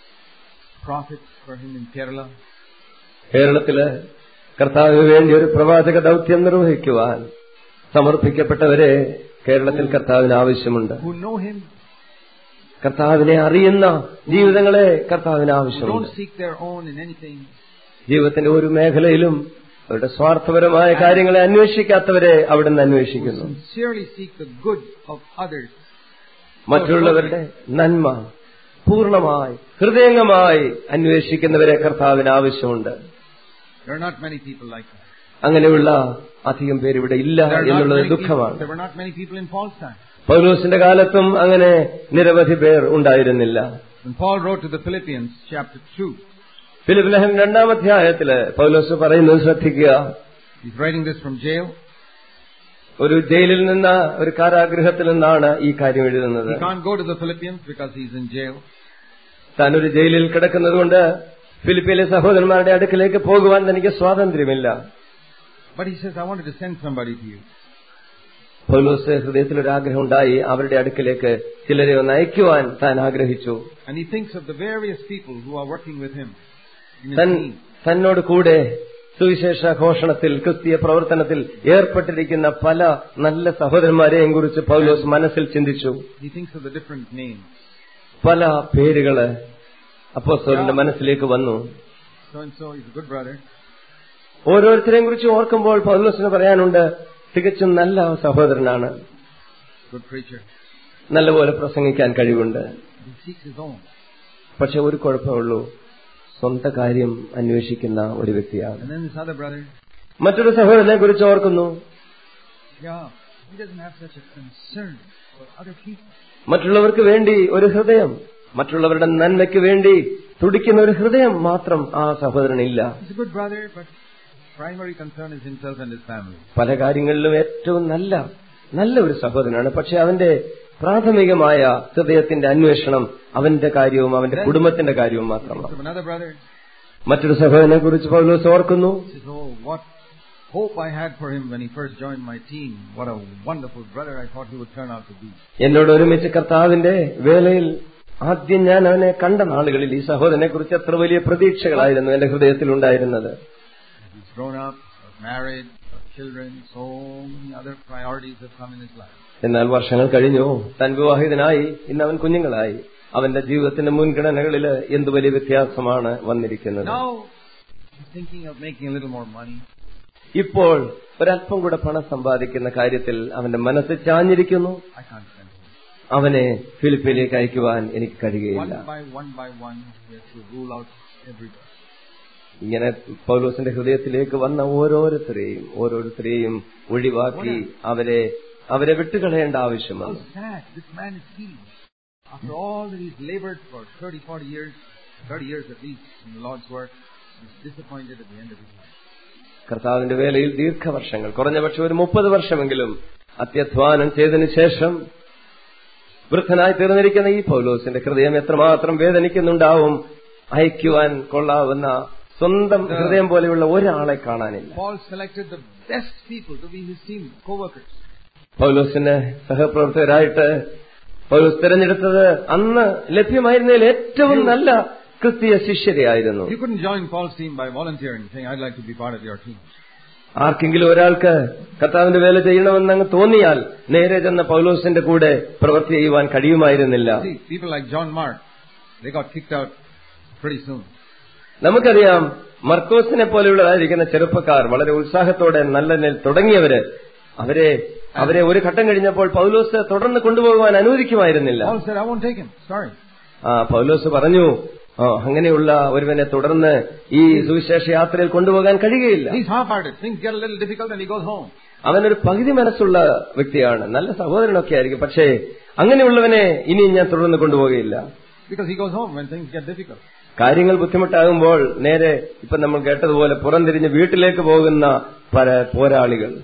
Speaker 1: prophets for Him in Kerala.
Speaker 2: കേരളത്തില് കർത്താവിന് വേണ്ടി ഒരു പ്രവാചക ദൗത്യം നിർവഹിക്കുവാൻ സമർപ്പിക്കപ്പെട്ടവരെ കേരളത്തിൽ കർത്താവിന് ആവശ്യമുണ്ട്
Speaker 1: Who know Him,
Speaker 2: കർത്താവിനെ അറിയുന്ന ജീവിതങ്ങളെ കർത്താവിന്
Speaker 1: who
Speaker 2: ആവശ്യമുണ്ട്
Speaker 1: don't seek their own in anything,
Speaker 2: ജീവിതത്തിന്റെ ഒരു മേഖലയിലും അവരുടെ സ്വാർത്ഥപരമായ കാര്യങ്ങളെ അന്വേഷിക്കാത്തവരെ അവിടുന്ന്
Speaker 1: who
Speaker 2: അന്വേഷിക്കുന്നു
Speaker 1: sincerely seek the good of others.
Speaker 2: മറ്റുള്ളവരുടെ നന്മ പൂർണ്ണമായി ഹൃദയംഗമായി അന്വേഷിക്കുന്നവരെ കർത്താവിന് ആവശ്യമുണ്ട്
Speaker 1: There are not many people like that.
Speaker 2: അങ്ങനെയുള്ള അധികം പേര് ഇവിടെ ഇല്ല
Speaker 1: There, are not
Speaker 2: എന്നുള്ളത്
Speaker 1: many people,
Speaker 2: ദുഃഖമാണ്
Speaker 1: there were not many people in Paul's time.
Speaker 2: പൗലോസിന്റെ കാലത്തും അങ്ങനെ നിരവധി പേർ ഉണ്ടായിരുന്നില്ല
Speaker 1: When Paul wrote to the Philippians, chapter 2,
Speaker 2: Philip ലേഖനം രണ്ടാമധ്യായത്തില് പൗലോസ് പറയുന്നത് ശ്രദ്ധിക്കുക
Speaker 1: he's writing this from jail.
Speaker 2: ഒരു ജയിലിൽ നിന്ന് ഒരു കാരാഗൃഹത്തിൽ നിന്നാണ് ഈ കാര്യം എഴുതുന്നത്
Speaker 1: He can't go to the Philippians because he's in jail.
Speaker 2: താൻ ഒരു ജയിലിൽ കിടക്കുന്നതുകൊണ്ട് ഫിലിപ്പിയിലെ സഹോദരന്മാരുടെ അടുക്കിലേക്ക് പോകുവാൻ തനിക്ക് സ്വാതന്ത്ര്യമില്ല
Speaker 1: But he says, I wanted to send somebody to you.
Speaker 2: പൗലോസ് ഹൃദയത്തിൽ ഒരു ആഗ്രഹം ഉണ്ടായി അവരുടെ അടുക്കിലേക്ക് ചിലരെ ഒന്ന് അയക്കുവാൻ താൻ ആഗ്രഹിച്ചു
Speaker 1: And he thinks of the various people who are working with him in his
Speaker 2: തൻ
Speaker 1: team.
Speaker 2: തന്നോട് കൂടെ സുവിശേഷ ഘോഷണത്തിൽ ക്രിസ്തീയ പ്രവർത്തനത്തിൽ ഏർപ്പെട്ടിരിക്കുന്ന പല നല്ല സഹോദരന്മാരെയും കുറിച്ച് പൗലോസ് മനസ്സിൽ ചിന്തിച്ചു
Speaker 1: He thinks of the different names.
Speaker 2: പല പേരുകള് അപ്പോസ്തലന്റെ മനസ്സിലേക്ക് വന്നു
Speaker 1: So and so, he's a good brother.
Speaker 2: ഓരോരുത്തരെയും കുറിച്ച് ഓർക്കുമ്പോൾ പൗലോസിന് പറയാനുണ്ട് തികച്ചും നല്ല സഹോദരനാണ്
Speaker 1: good preacher.
Speaker 2: നല്ലപോലെ പ്രസംഗിക്കാൻ കഴിവുണ്ട്
Speaker 1: He seeks his own.
Speaker 2: പക്ഷെ ഒരു കുഴപ്പമുള്ളൂ സ്വന്തം കാര്യം അന്വേഷിക്കുന്ന ഒരു വ്യക്തിയാണ്
Speaker 1: And then this other brother,
Speaker 2: മറ്റൊരു സഹോദരനെ കുറിച്ച് ഓർക്കുന്നു
Speaker 1: yeah, he doesn't have such a concern for other people.
Speaker 2: മറ്റുള്ളവർക്ക് വേണ്ടി ഒരു ഹൃദയം മറ്റുള്ളവരുടെ നന്മയ്ക്ക് വേണ്ടി തുടിക്കുന്ന ഒരു ഹൃദയം മാത്രം ആ സഹോദരനില്ല
Speaker 1: He's a good brother, but primary concern is himself and his family.
Speaker 2: പല കാര്യങ്ങളിലും ഏറ്റവും നല്ല നല്ല ഒരു സഹോദരനാണ് പക്ഷെ അവന്റെ പ്രാഥമികമായ ഹൃദയത്തിന്റെ അന്വേഷണം അവന്റെ കാര്യവും അവന്റെ കുടുംബത്തിന്റെ കാര്യവും മാത്രമാണ്
Speaker 1: So another brother
Speaker 2: മറ്റൊരു സഹോദരനെ കുറിച്ച് പൗലോസ് ഓർക്കുന്നു
Speaker 1: says, Oh, what hope I had for him when he first joined my team. What a wonderful brother I thought he would turn out to be.
Speaker 2: എന്നോട് ഒരുമിച്ച് കർത്താവിന്റെ വേലയിൽ ആദ്യം ഞാൻ അവനെ കണ്ട നാളുകളിൽ ഈ സഹോദരനെ കുറിച്ച് എത്ര വലിയ പ്രതീക്ഷകളായിരുന്നു എന്റെ ഹൃദയത്തിൽ ഉണ്ടായിരുന്നത്
Speaker 1: He's grown up, married, got children, so many other priorities have come in his life.
Speaker 2: എന്നാൽ വർഷങ്ങൾ കഴിഞ്ഞു താൻ വിവാഹിതനായി ഇന്ന് അവൻ കുഞ്ഞുങ്ങളായി അവന്റെ ജീവിതത്തിന്റെ മുൻഗണനകളിൽ എന്ത് വലിയ വ്യത്യാസമാണ് വന്നിരിക്കുന്നത്
Speaker 1: Now he's thinking of making a little more money.
Speaker 2: ഇപ്പോൾ ഒരല്പം കൂടെ പണം സമ്പാദിക്കുന്ന കാര്യത്തിൽ അവന്റെ മനസ്സ് ചാഞ്ഞിരിക്കുന്നു
Speaker 1: I can't send him.
Speaker 2: അവനെ ഫിലിപ്പിലേക്ക് അയക്കുവാൻ എനിക്ക് കഴിയുകയില്ല
Speaker 1: One by one by one, he has to rule out everybody.
Speaker 2: ഇങ്ങനെ പൗലോസിന്റെ ഹൃദയത്തിലേക്ക് വന്ന ഓരോരുത്തരെയും ഓരോരുത്തരെയും ഒഴിവാക്കി അവരെ അവരെ വിട്ടുകളയേണ്ട
Speaker 1: How
Speaker 2: ആവശ്യമാണ്
Speaker 1: sad this man is feeling. After all that he's labored for 30, 40 years, 30 years at least in the Lord's work, he's disappointed at the end of his life.
Speaker 2: കർത്താവിന്റെ വേലയിൽ ദീർഘവർഷങ്ങൾ കുറഞ്ഞപക്ഷം ഒരു മുപ്പത് വർഷമെങ്കിലും അത്യധ്വാനം ചെയ്തതിനു ശേഷം വൃദ്ധനായി തീർന്നിരിക്കുന്ന ഈ പൗലോസിന്റെ ഹൃദയം എത്രമാത്രം വേദനിക്കുന്നുണ്ടാവും അയക്കുവാൻ കൊള്ളാവുന്ന സ്വന്തം ഹൃദയം പോലെയുള്ള ഒരാളെ കാണാനില്ല
Speaker 1: Paul selected the best people to be his team, co-workers.
Speaker 2: പൗലോസിന് സഹപ്രവർത്തകരായിട്ട് പൗലോസ് തിരഞ്ഞെടുത്തത് അന്ന് ലഭ്യമായിരുന്നതിൽ ഏറ്റവും നല്ല ക്രിസ്തീയ ശിഷ്യരെയായിരുന്നു
Speaker 1: You couldn't join Paul's team by volunteering, saying, I'd like to be part of your team.
Speaker 2: ആർക്കെങ്കിലും ഒരാൾക്ക് കർത്താവിന്റെ വേല ചെയ്യണമെന്നങ്ങ് തോന്നിയാൽ നേരെ ചെന്ന പൗലോസിന്റെ കൂടെ പ്രവൃത്തി ചെയ്യുവാൻ കഴിയുമായിരുന്നില്ല
Speaker 1: See, people like John Mark, they got kicked out pretty soon.
Speaker 2: നമുക്കറിയാം മർക്കോസിനെ പോലെയുള്ളതായിരിക്കുന്ന ചെറുപ്പക്കാർ വളരെ ഉത്സാഹത്തോടെ നല്ല നിലയിൽ തുടങ്ങിയവര് അവരെ അവരെ ഒരു ഘട്ടം കഴിഞ്ഞപ്പോൾ പൗലോസ് തുടർന്ന് കൊണ്ടുപോകുവാൻ അനുവദിക്കുമായിരുന്നില്ല
Speaker 1: Paul said, I won't take him. Sorry.
Speaker 2: ആ പൗലോസ് പറഞ്ഞു ആ അങ്ങനെയുള്ള ഒരുവനെ തുടർന്ന് ഈ സുവിശേഷ യാത്രയിൽ കൊണ്ടുപോകാൻ കഴിയുകയില്ല
Speaker 1: He's half-hearted. Things get a little difficult and he goes home.
Speaker 2: അവനൊരു പകുതി മനസ്സുള്ള വ്യക്തിയാണ് നല്ല സഹോദരനൊക്കെ ആയിരിക്കും പക്ഷേ അങ്ങനെയുള്ളവനെ ഇനിയും ഞാൻ തുടർന്ന് കൊണ്ടുപോകുകയില്ല
Speaker 1: Because he goes home when things get difficult.
Speaker 2: കാര്യങ്ങൾ ബുദ്ധിമുട്ടാകുമ്പോൾ നേരെ ഇപ്പൊ നമ്മൾ കേട്ടതുപോലെ പുറംതിരിഞ്ഞ് വീട്ടിലേക്ക് പോകുന്ന പല പോരാളികൾ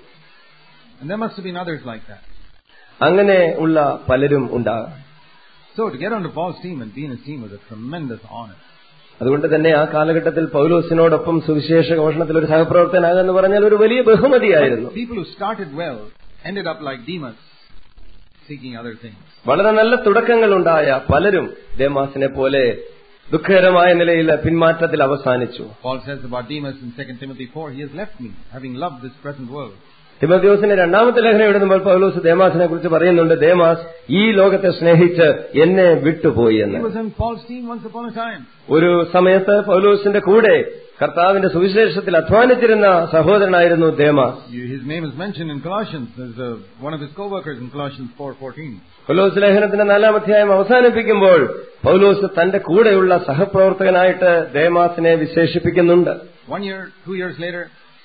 Speaker 1: And there must have been others like that.
Speaker 2: അങ്ങനെ ഉള്ള പലരും ഉണ്ടാകാം
Speaker 1: So to get onto Paul's team and be in his team was a tremendous honor.
Speaker 2: അതുകൊണ്ട് തന്നെ ആ കാലഘട്ടത്തിൽ പൗലോസിനോടൊപ്പം സുവിശേഷ ഘോഷണത്തിൽ ഒരു സഹപ്രവർത്തനാകുമെന്ന് പറഞ്ഞാൽ ഒരു വലിയ ബഹുമതിയായിരുന്നു
Speaker 1: People who started well ended up like Demas, seeking other things.
Speaker 2: വളരെ നല്ല തുടക്കങ്ങളുണ്ടായ പലരും ദേമാസിനെ പോലെ ദുഃഖകരമായ നിലയിൽ പിന്മാറ്റത്തിൽ അവസാനിച്ചു
Speaker 1: Paul says about Demas in 2 Timothy 4, he has left me, having loved this present world.
Speaker 2: തിമോത്തിയോസിന്റെ രണ്ടാമത്തെ ലേഖനം എഴുതുമ്പോൾ പൗലോസ് ദേമാസിനെ കുറിച്ച് പറയുന്നുണ്ട് ദേമാസ് ഈ ലോകത്തെ സ്നേഹിച്ച് എന്നെ വിട്ടുപോയി
Speaker 1: He
Speaker 2: എന്ന്
Speaker 1: was in Paul's team once upon a time.
Speaker 2: ഒരു സമയത്ത് പൗലോസിന്റെ കൂടെ കർത്താവിന്റെ സുവിശേഷത്തിൽ അധ്വാനിച്ചിരുന്ന സഹോദരനായിരുന്നു Demas
Speaker 1: His name is mentioned in Colossians as uh, one of his co-workers in Colossians 4.14.
Speaker 2: പൗലോസ് ലേഖനത്തിന്റെ നാലാം അധ്യായം അവസാനിപ്പിക്കുമ്പോൾ പൗലോസ് തന്റെ കൂടെയുള്ള സഹപ്രവർത്തകനായിട്ട് ദേമാസിനെ വിശേഷിപ്പിക്കുന്നുണ്ട്
Speaker 1: One year, two years later,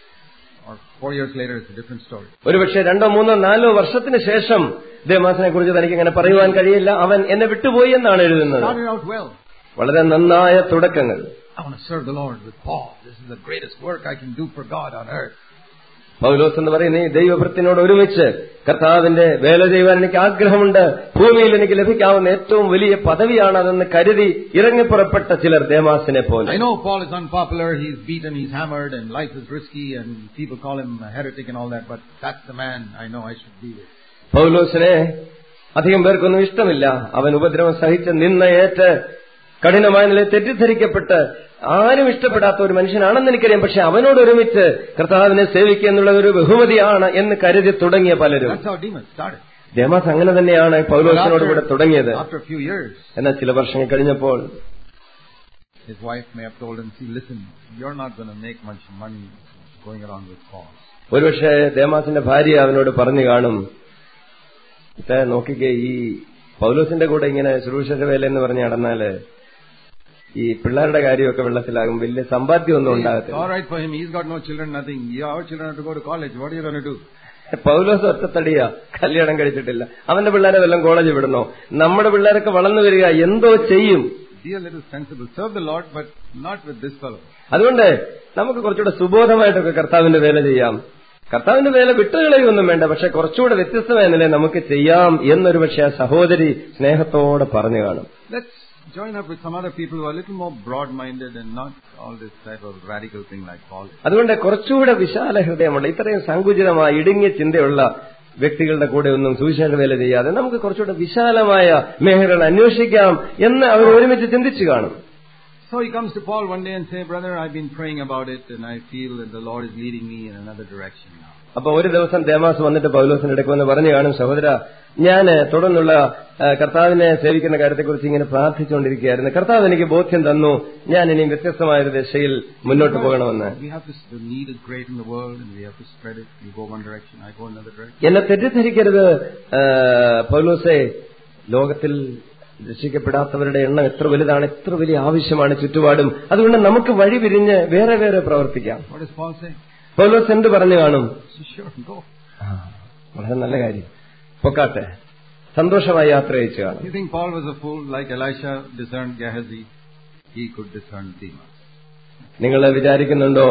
Speaker 1: or four years later, it's a different story.
Speaker 2: ഒരുപക്ഷെ രണ്ടോ മൂന്നോ നാലോ വർഷത്തിന് ശേഷം ദേമാസിനെ കുറിച്ച് തനിക്ക് ഇങ്ങനെ പറയുവാൻ കഴിയില്ല അവൻ എന്നെ വിട്ടുപോയി എന്നാണ് എഴുതുന്നത്
Speaker 1: Started out well.
Speaker 2: വളരെ നന്നായ തുടക്കങ്ങൾ
Speaker 1: I want to serve the Lord with Paul. This is the greatest work I can do for God on earth.
Speaker 2: പൗലോസ് എന്ന് പറയുന്ന ഈ ദൈവഭൃത്തിനോട് ഒരുമിച്ച് കർത്താവിന്റെ വേല ചെയ്യുവാൻ എനിക്ക് ആഗ്രഹമുണ്ട് ഭൂമിയിൽ എനിക്ക് ലഭിക്കാവുന്ന ഏറ്റവും വലിയ പദവിയാണ് അതെന്ന് കരുതി ഇറങ്ങിപ്പുറപ്പെട്ട ചിലർ ദേമാസിനെ പോലെ
Speaker 1: I know Paul is unpopular, he's beaten, he's hammered, and life is risky, and people call him a heretic and all that, but that's the man I know I should be with.
Speaker 2: പൗലോസിനെ അധികം പേർക്കൊന്നും ഇഷ്ടമില്ല അവൻ ഉപദ്രവം സഹിച്ച് നിന്നയേറ്റ് കഠിനമായ നിലയിൽ തെറ്റിദ്ധരിക്കപ്പെട്ട് ആരും ഇഷ്ടപ്പെടാത്ത ഒരു മനുഷ്യനാണെന്ന് എനിക്കറിയാം പക്ഷെ അവനോട് ഒരുമിച്ച് കർത്താവിനെ സേവിക്കുക എന്നുള്ള ഒരു ബഹുമതിയാണ് എന്ന് കരുതി തുടങ്ങിയ പലരും
Speaker 1: That's how Demas started.
Speaker 2: Demas അങ്ങനെ തന്നെയാണ്
Speaker 1: But
Speaker 2: പൗലോസിനോട് കൂടെ തുടങ്ങിയത്
Speaker 1: after a few years,
Speaker 2: എന്നാൽ ചില വർഷങ്ങൾ കഴിഞ്ഞപ്പോൾ
Speaker 1: his wife may have told him, see, listen, you're not going to make much money going around with Paul.
Speaker 2: ഒരുപക്ഷെ ദേമാസിന്റെ ഭാര്യ അവനോട് പറഞ്ഞു കാണും ഇത്ത നോക്കിക്കേ ഈ പൗലോസിന്റെ കൂടെ ഇങ്ങനെ സുരൂഷ വേല എന്ന് പറഞ്ഞ് നടന്നാല് ഈ പിള്ളേരുടെ കാര്യമൊക്കെ വെള്ളത്തിലാകും വലിയ സമ്പാദ്യമൊന്നും
Speaker 1: It's
Speaker 2: ഉണ്ടാകത്തില്ല
Speaker 1: all right for him. He's got no children, nothing. Your children have to go to college. What are you going to do?
Speaker 2: പൗലോസ് ഒറ്റത്തടിയാ കല്യാണം കഴിച്ചിട്ടില്ല അവന്റെ പിള്ളേരെ വല്ലതും കോളേജിൽ വിടണോ നമ്മുടെ പിള്ളേരൊക്കെ വളർന്നു വരിക എന്തോ ചെയ്യും
Speaker 1: Be a little sensible. Serve the Lord, but not with this fellow.
Speaker 2: അതുകൊണ്ട് നമുക്ക് കുറച്ചുകൂടെ സുബോധമായിട്ടൊക്കെ കർത്താവിന്റെ വേല ചെയ്യാം കർത്താവിന്റെ വേല വിട്ടുകളയൊന്നും വേണ്ട പക്ഷെ കുറച്ചുകൂടെ വ്യത്യസ്തമായ നിലയിൽ നമുക്ക് ചെയ്യാം എന്നൊരു പക്ഷെ ആ സഹോദരി സ്നേഹത്തോടെ പറഞ്ഞു കാണും
Speaker 1: Let's join up with some other people who are a little more broad-minded and not all this type of radical thing like Paul. is.
Speaker 2: അതുകൊണ്ട് കുറച്ചുകൂടെ വിശാല ഹൃദയമുള്ള ഇത്രയും സങ്കുചിതമായ ഇടുങ്ങിയ ചിന്തയുള്ള വ്യക്തികളുടെ കൂടെ ഒന്നും സുവിശേഷ വേല ചെയ്യാതെ നമുക്ക് കുറച്ചുകൂടെ വിശാലമായ മേഖലകൾ അന്വേഷിക്കാം എന്ന് അവർ ഒരുമിച്ച് ചിന്തിച്ചു കാണും
Speaker 1: So he comes to Paul one day and say, Brother, I've been praying about it and I feel that the Lord is leading me in another direction now.
Speaker 2: അപ്പൊ ഒരു ദിവസം ദേമാസ് വന്നിട്ട് പൗലോസിന്റെ അടുക്ക് വന്ന് പറഞ്ഞു കാണും സഹോദര ഞാൻ തുടർന്നുള്ള ആ, കർത്താവിനെ സേവിക്കുന്ന കാര്യത്തെക്കുറിച്ച് ഇങ്ങനെ പ്രാർത്ഥിച്ചുകൊണ്ടിരിക്കുകയായിരുന്നു കർത്താവ് എനിക്ക് ബോധ്യം തന്നു ഞാൻ ഇനി വ്യത്യസ്തമായ ഒരു ദിശയിൽ മുന്നോട്ട് പോകണമെന്ന്
Speaker 1: We have this, the need is great in the world and we have to spread it. You go one direction, I go another direction.
Speaker 2: എന്നെ തെറ്റിദ്ധരിക്കരുത് ആ, പൗലോസേ ലോകത്തിൽ രക്ഷിക്കപ്പെടാത്തവരുടെ എണ്ണം എത്ര വലുതാണ് എത്ര വലിയ ആവശ്യമാണ് ചുറ്റുപാടും അതുകൊണ്ട് നമുക്ക് വഴി പിരിഞ്ഞ് വേറെ വേറെ പ്രവർത്തിക്കാം
Speaker 1: What does Paul say?
Speaker 2: പൗലോസ് എന്ത് പറഞ്ഞു കാണും
Speaker 1: So sure, go.
Speaker 2: ആ, വളരെ നല്ല കാര്യം പൊക്കാട്ടെ സന്തോഷമായി യാത്ര അയച്ചു കാണും
Speaker 1: You think Paul was a fool like Elisha discerned Gehazi? He could discern Demas.
Speaker 2: നിങ്ങൾ വിചാരിക്കുന്നുണ്ടോ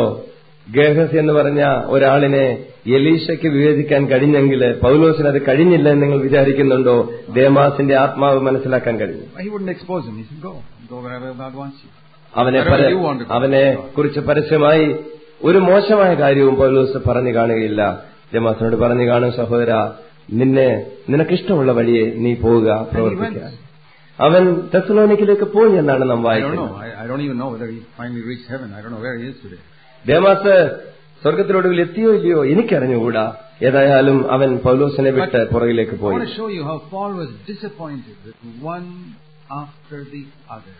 Speaker 2: ഗേഹസ് എന്ന് പറഞ്ഞ ഒരാളിനെ എലീശയ്ക്ക് വിവേചിക്കാൻ കഴിഞ്ഞെങ്കിൽ പൗലോസിന് അത് കഴിഞ്ഞില്ല എന്ന് നിങ്ങൾ വിചാരിക്കുന്നുണ്ടോ ദേമാസിന്റെ ആത്മാവ് മനസ്സിലാക്കാൻ കഴിഞ്ഞു
Speaker 1: He wouldn't expose him. He said, go. Go wherever God wants you.
Speaker 2: അവനെ പര-
Speaker 1: Wherever you want to go.
Speaker 2: അവനെ കുറിച്ച് പരസ്യമായി ഒരു മോശമായ കാര്യവും പൗലോസ് പറഞ്ഞു കാണുകയില്ല ദേമാസിനോട് പറഞ്ഞു കാണും സഹോദര നിന്നെ നിനക്കിഷ്ടമുള്ള വഴിയെ നീ പോവുക പ്രവർത്തിക്കുക അവൻ തെസലോനിക്കിലേക്ക് പോയി എന്നാണ് നാം
Speaker 1: I don't
Speaker 2: വായിക്കുന്നത്
Speaker 1: know. I, I don't even know whether he finally reached heaven. I don't know where he is today.
Speaker 2: Demas സ്വർഗത്തിലൊടുവിൽ എത്തിയോ ഇല്ലയോ എനിക്കറിഞ്ഞുകൂടാ ഏതായാലും അവൻ പൗലോസിനെ വിട്ട് പുറകിലേക്ക്
Speaker 1: I
Speaker 2: പോയി
Speaker 1: want to show you how Paul was disappointed with one after the other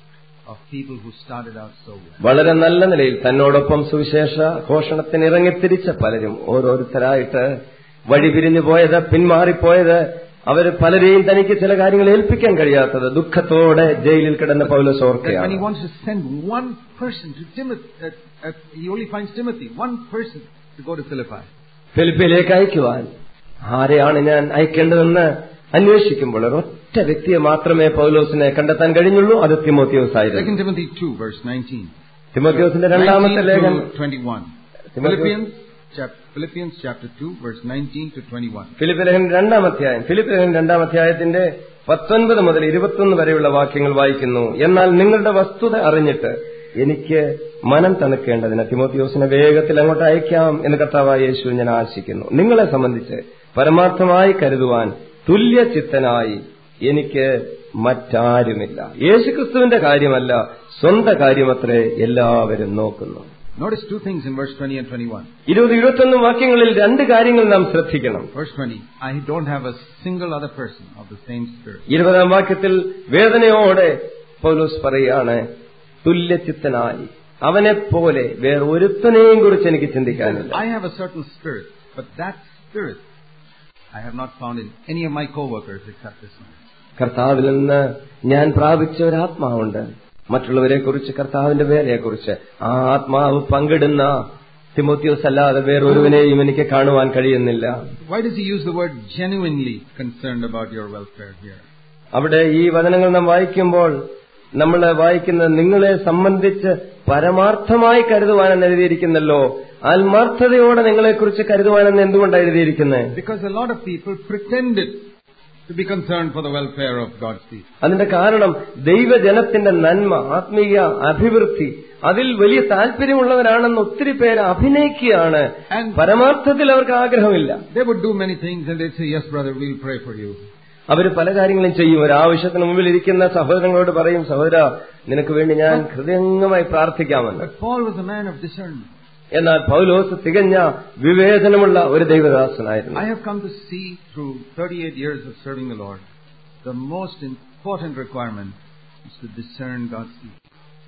Speaker 1: of people who started out so well.
Speaker 2: വളരെ നല്ല നിലയിൽ തന്നോടൊപ്പം സുവിശേഷ ഘോഷണത്തിന് ഇറങ്ങിത്തിരിച്ച പലരും ഓരോരുത്തരായിട്ട് വഴി പിരിഞ്ഞു പോയത് പിന്മാറിപ്പോയത് അവർ പലരെയും തനിക്ക് ചില കാര്യങ്ങൾ ഏൽപ്പിക്കാൻ കഴിയാത്തത് ദുഃഖത്തോടെ ജയിലിൽ കിടന്ന പൗലോസ്
Speaker 1: That when he
Speaker 2: ഓർക്കുകയാണ്
Speaker 1: wants to send one person to Timothy, uh, uh, he only finds Timothy, one person to go to Philippi.
Speaker 2: ഫിലിപ്പിയിലേക്ക് അയക്കുവാൻ ആരെയാണ് ഞാൻ അയക്കേണ്ടതെന്ന് അന്വേഷിക്കുമ്പോൾ ഒരൊറ്റ വ്യക്തിയെ മാത്രമേ പൗലോസിനെ കണ്ടെത്താൻ കഴിഞ്ഞുള്ളൂ അത് തിമോത്തിയോസ് ആയിരുന്നു
Speaker 1: 2 Timothy 2 verse 19.
Speaker 2: തിമോത്തിയോസിന്റെ രണ്ടാമത്തെ
Speaker 1: 19
Speaker 2: ലേഖനം
Speaker 1: to 21.
Speaker 2: Timothy-
Speaker 1: Philippians, chap- Philippians chapter 2 verse 19 to 21.
Speaker 2: Philip ലേഖനം രണ്ടാം അധ്യായം ഫിലിപ്പ് ലേഖനം രണ്ടാം അധ്യായത്തിന്റെ പത്തൊൻപത് മുതൽ ഇരുപത്തൊന്ന് വരെയുള്ള വാക്യങ്ങൾ വായിക്കുന്നു എന്നാൽ നിങ്ങളുടെ വസ്തുത അറിഞ്ഞിട്ട് എനിക്ക് മനം തണുക്കേണ്ടതിന് തിമോത്തിയോസിനെ വേഗത്തിൽ അങ്ങോട്ട് അയക്കാം എന്ന് കർത്താവായ യേശു ഞാൻ ആശിക്കുന്നു നിങ്ങളെ സംബന്ധിച്ച് പരമാർത്ഥമായി കരുതുവാൻ തുല്യചിത്തനായി എനിക്ക് മറ്റാരുമില്ല യേശുക്രിസ്തുവിന്റെ കാര്യമല്ല സ്വന്തം കാര്യമത്രേ എല്ലാവരും നോക്കുന്നു
Speaker 1: Notice two things in verse 20 and 21.
Speaker 2: ഇരുപത് ഇരുപത്തൊന്ന് വാക്യങ്ങളിൽ രണ്ട് കാര്യങ്ങൾ നാം ശ്രദ്ധിക്കണം
Speaker 1: Verse 20, I don't have a single other person of the same spirit.
Speaker 2: ഇരുപതാം വാക്യത്തിൽ വേദനയോടെ പൗലോസ് പറയാണ് തുല്യചിത്തനായി അവനെ പോലെ വേറെ ഒരുത്തനെയും കുറിച്ച് എനിക്ക് ചിന്തിക്കാനില്ല
Speaker 1: I have a certain spirit, but that spirit I have not found in any of my co-workers except this one.
Speaker 2: കർത്താവിൽ നിന്ന് ഞാൻ പ്രാപിച്ച ഒരു ആത്മാവുണ്ട് മറ്റുള്ളവരെ കുറിച്ച് കർത്താവിന്റെ വേലയെക്കുറിച്ച് ആ ആത്മാവ് പങ്കിടുന്ന തിമോത്തിയോസ് അല്ലാതെ വേറൊരുവനെയും എനിക്ക് കാണുവാൻ കഴിയുന്നില്ല
Speaker 1: Why does he use the word genuinely concerned about your welfare here?
Speaker 2: അവിടെ ഈ വചനങ്ങൾ നാം വായിക്കുമ്പോൾ നമ്മൾ വായിക്കുന്നത് നിങ്ങളെ സംബന്ധിച്ച് പരമാർത്ഥമായി കരുതുവാനെന്ന് എഴുതിയിരിക്കുന്നല്ലോ ആത്മാർത്ഥതയോടെ നിങ്ങളെക്കുറിച്ച് കരുതുവാനെന്ന് എന്തുകൊണ്ടാണ് എഴുതിയിരിക്കുന്നത്
Speaker 1: Because a lot of people pretended to be concerned for the welfare of God's people.
Speaker 2: അതിന്റെ കാരണം ദൈവജനത്തിന്റെ നന്മ ആത്മീയ അഭിവൃദ്ധി അതിൽ വലിയ താല്പര്യമുള്ളവരാണെന്ന് ഒത്തിരി പേര് അഭിനയിക്കുകയാണ്
Speaker 1: And
Speaker 2: പരമാർത്ഥത്തിൽ അവർക്ക് ആഗ്രഹമില്ല
Speaker 1: they would do many things and they'd say, yes brother, we'll pray for you.
Speaker 2: അവർ പല കാര്യങ്ങളും ചെയ്യും ഒരു ആവശ്യത്തിന് മുമ്പിൽ ഇരിക്കുന്ന സഹോദരങ്ങളോട് പറയും സഹോദര നിനക്ക് വേണ്ടി ഞാൻ ഹൃദയംഗമായി പ്രാർത്ഥിക്കാമെന്ന്
Speaker 1: But Paul was a man of discernment.
Speaker 2: എന്നാൽ പൗലോസ് തികഞ്ഞ വിവേചനമുള്ള ഒരു ദൈവദാസനായിരുന്നു
Speaker 1: I have come to see through 38 years of serving the Lord, the most important requirement is to discern God's people.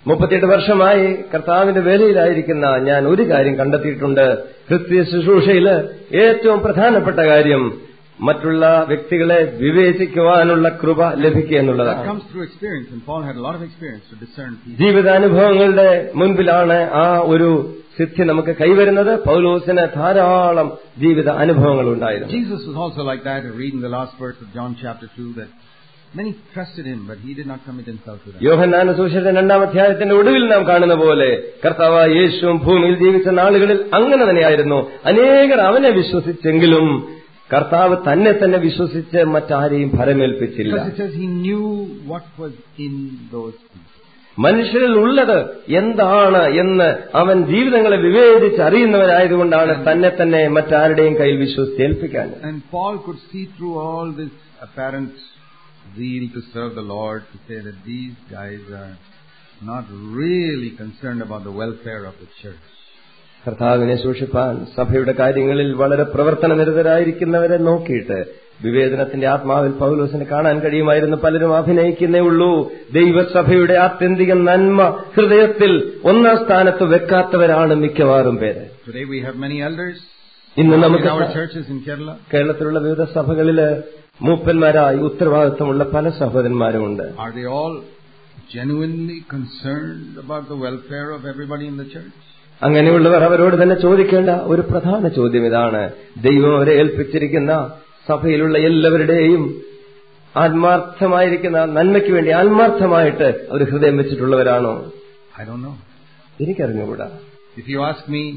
Speaker 2: മുപ്പത്തിയെട്ട് വർഷമായി കർത്താവിന്റെ വേലയിലായിരിക്കുന്ന ഞാൻ ഒരു കാര്യം കണ്ടെത്തിയിട്ടുണ്ട് ക്രിസ്തീയ ശുശ്രൂഷയിൽ ഏറ്റവും പ്രധാനപ്പെട്ട കാര്യം മറ്റുള്ള വ്യക്തികളെ വിവേചിക്കുവാനുള്ള കൃപ ലഭിക്കുക
Speaker 1: That
Speaker 2: എന്നുള്ളതാണ്
Speaker 1: comes through experience, and Paul had a lot of experience to discern people.
Speaker 2: ജീവിതാനുഭവങ്ങളുടെ മുൻപിലാണ് ആ ഒരു സിദ്ധി നമുക്ക് കൈവരുന്നത് പൗലോസിന് ധാരാളം ജീവിത അനുഭവങ്ങൾ ഉണ്ടായിരുന്നു
Speaker 1: Jesus was also like that. I read in the last verse of John chapter 2 that many trusted him, but he did not commit himself to them.
Speaker 2: യോഹന്നാന Susheshan രണ്ടാം അധ്യായത്തിന്റെ ഒടുവിൽ നാം കാണുന്ന പോലെ കർത്താവ് യേശുവും ഭൂമിയിൽ ജീവിച്ച നാളുകളിൽ അങ്ങനെ തന്നെയായിരുന്നു അനേകർ അവനെ വിശ്വസിച്ചെങ്കിലും കർത്താവ് തന്നെ തന്നെ വിശ്വസിച്ച് മറ്റാരെയും ഭരമേൽപ്പിച്ചില്ല
Speaker 1: Because it says he knew what was in those people.
Speaker 2: മനുഷ്യരിൽ ഉള്ളത് എന്താണ് എന്ന് അവൻ ജീവിതങ്ങളെ വിവേചിച്ച് അറിയുന്നവനായതുകൊണ്ടാണ് തന്നെ തന്നെ മറ്റാരുടെയും കയ്യിൽ വിശ്വസിച്ച് ഏൽപ്പിക്കാൻ
Speaker 1: And Paul could see through all this apparent zeal to serve the Lord to say that these guys are not really concerned about the welfare of the church.
Speaker 2: കർത്താവിനെ സൂക്ഷിപ്പാൻ സഭയുടെ കാര്യങ്ങളിൽ വളരെ പ്രവർത്തന നിരതരായിരിക്കുന്നവരെ നോക്കിയിട്ട് വിവേചനത്തിന്റെ ആത്മാവിൽ പൗലോസിന് കാണാൻ കഴിയുമായിരുന്നു പലരും അഭിനയിക്കുന്നേ ഉള്ളൂ ദൈവസഭയുടെ ആത്യന്തിക നന്മ ഹൃദയത്തിൽ ഒന്നാം സ്ഥാനത്ത് വെക്കാത്തവരാണ് മിക്കവാറും പേര്
Speaker 1: Today we have many elders
Speaker 2: ഇന്ന്
Speaker 1: in
Speaker 2: നമുക്ക്
Speaker 1: our churches in Kerala.
Speaker 2: കേരളത്തിലുള്ള വിവിധ സഭകളില് മൂപ്പന്മാരായി ഉത്തരവാദിത്വമുള്ള പല സഹോദരന്മാരുമുണ്ട്
Speaker 1: Are they all genuinely concerned about the welfare of everybody in the church?
Speaker 2: അങ്ങനെയുള്ളവർ അവരോട് തന്നെ ചോദിക്കേണ്ട ഒരു പ്രധാന ചോദ്യം ഇതാണ് ദൈവം അവരെ ഏൽപ്പിച്ചിരിക്കുന്ന സഭയിലുള്ള എല്ലാവരുടെയും ആത്മാർത്ഥമായിരിക്കുന്ന നന്മയ്ക്ക് വേണ്ടി ആത്മാർത്ഥമായിട്ട് അവർ ഹൃദയം വെച്ചിട്ടുള്ളവരാണോ
Speaker 1: I don't know.
Speaker 2: എനിക്കറിഞ്ഞുകൂടാ
Speaker 1: If you ask me,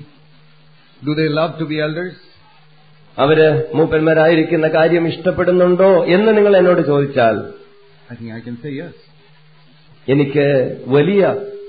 Speaker 1: do they love to be elders?
Speaker 2: അവര് മൂപ്പന്മാരായിരിക്കുന്ന കാര്യം ഇഷ്ടപ്പെടുന്നുണ്ടോ എന്ന് നിങ്ങൾ എന്നോട് ചോദിച്ചാൽ
Speaker 1: I think I can say yes.
Speaker 2: എനിക്ക് വലിയ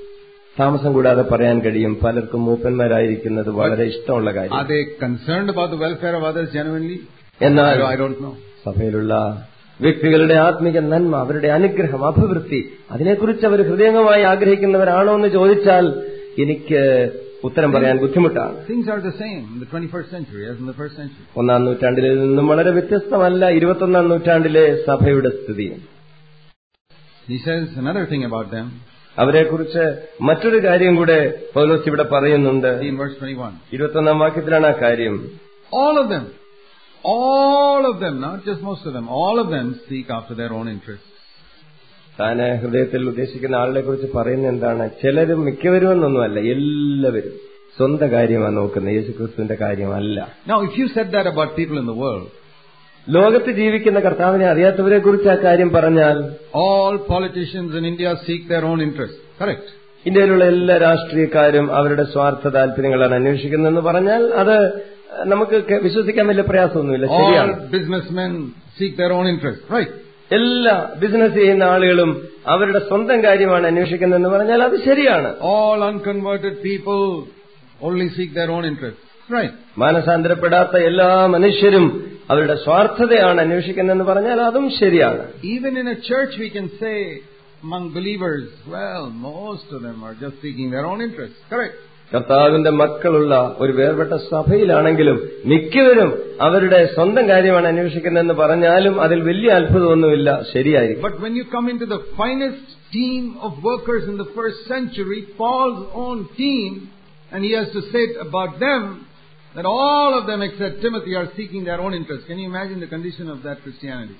Speaker 2: താമസം കൂടാതെ പറയാൻ കഴിയും പലർക്കും മൂപ്പന്മാരായിരിക്കുന്നത് വളരെ ഇഷ്ടമുള്ള
Speaker 1: Are
Speaker 2: കാര്യം
Speaker 1: they concerned about the welfare of others genuinely?
Speaker 2: എന്നാൽ
Speaker 1: I, I don't know.
Speaker 2: സഭയിലുള്ള വ്യക്തികളുടെ ആത്മിക നന്മ അവരുടെ അനുഗ്രഹം അഭിവൃദ്ധി അതിനെക്കുറിച്ച് അവർ ഹൃദയംഗമായി ആഗ്രഹിക്കുന്നവരാണോ എന്ന് ചോദിച്ചാൽ എനിക്ക് ഉത്തരം പറയാൻ ബുദ്ധിമുട്ടാണ്
Speaker 1: Things are the same in the 21st century as in the first century.
Speaker 2: ഒന്നാം നൂറ്റാണ്ടിൽ നിന്നും വളരെ വ്യത്യസ്തമല്ല ഇരുപത്തൊന്നാം നൂറ്റാണ്ടിലെ സഭയുടെ സ്ഥിതി
Speaker 1: He says another thing about them.
Speaker 2: അവരെക്കുറിച്ച് മറ്റൊരു കാര്യം കൂടെ പൗലോസ് ഇവിടെ പറയുന്നുണ്ട്
Speaker 1: See in verse 21.
Speaker 2: ഇരുപത്തൊന്നാം വാക്യത്തിലാണ് ആ കാര്യം
Speaker 1: All of them, all of them, not just most of them, all of them seek after their own interests.
Speaker 2: താന് ഹൃദയത്തിൽ ഉദ്ദേശിക്കുന്ന ആളുകളെ കുറിച്ച് പറയുന്നത് എന്താണ് ചിലരും മിക്കവരും എന്നൊന്നുമല്ല എല്ലാവരും സ്വന്തം കാര്യമാണ് നോക്കുന്നത് യേശുക്രിസ്തുവിന്റെ കാര്യമല്ല
Speaker 1: Now, if you said that about people in the world,
Speaker 2: ലോകത്ത് ജീവിക്കുന്ന കർത്താവിനെ അറിയാത്തവരെ കുറിച്ച് ആ കാര്യം പറഞ്ഞാൽ
Speaker 1: all politicians in India seek their own interests. Correct.
Speaker 2: ഇന്ത്യയിലുള്ള എല്ലാ രാഷ്ട്രീയക്കാരും അവരുടെ സ്വാർത്ഥ താല്പര്യങ്ങളാണ് അന്വേഷിക്കുന്നതെന്ന് പറഞ്ഞാൽ അത് നമുക്ക് കെ- വിശ്വസിക്കാൻ വലിയ പ്രയാസമൊന്നുമില്ല ശരിയാണ്
Speaker 1: All businessmen seek their own interests. Right.
Speaker 2: എല്ലാ ബിസിനസ് ചെയ്യുന്ന ആളുകളും അവരുടെ സ്വന്തം കാര്യമാണ് അന്വേഷിക്കുന്നതെന്ന് പറഞ്ഞാൽ അത് ശരിയാണ്
Speaker 1: All unconverted people only seek their own interests. Right.
Speaker 2: മാനസാന്തരപ്പെടാത്ത എല്ലാ മനുഷ്യരും അവരുടെ സ്വാർത്ഥതയാണ് അന്വേഷിക്കുന്നതെന്ന് പറഞ്ഞാൽ അതും ശരിയാണ്
Speaker 1: Even in a church, we can say among believers, well, most of them are just seeking their own interests. Correct.
Speaker 2: കർത്താവിന്റെ മക്കളുള്ള ഒരു വേർപെട്ട സഭയിലാണെങ്കിലും മിക്കവരും അവരുടെ സ്വന്തം കാര്യമാണ് അന്വേഷിക്കുന്നതെന്ന് പറഞ്ഞാലും അതിൽ വലിയ അത്ഭുതമൊന്നുമില്ല ശരിയായിരിക്കും
Speaker 1: But when you come into the finest team of workers in the first century, Paul's own team, and he has to say about them that all of them except Timothy are seeking their own interests. Can you imagine the condition of that Christianity?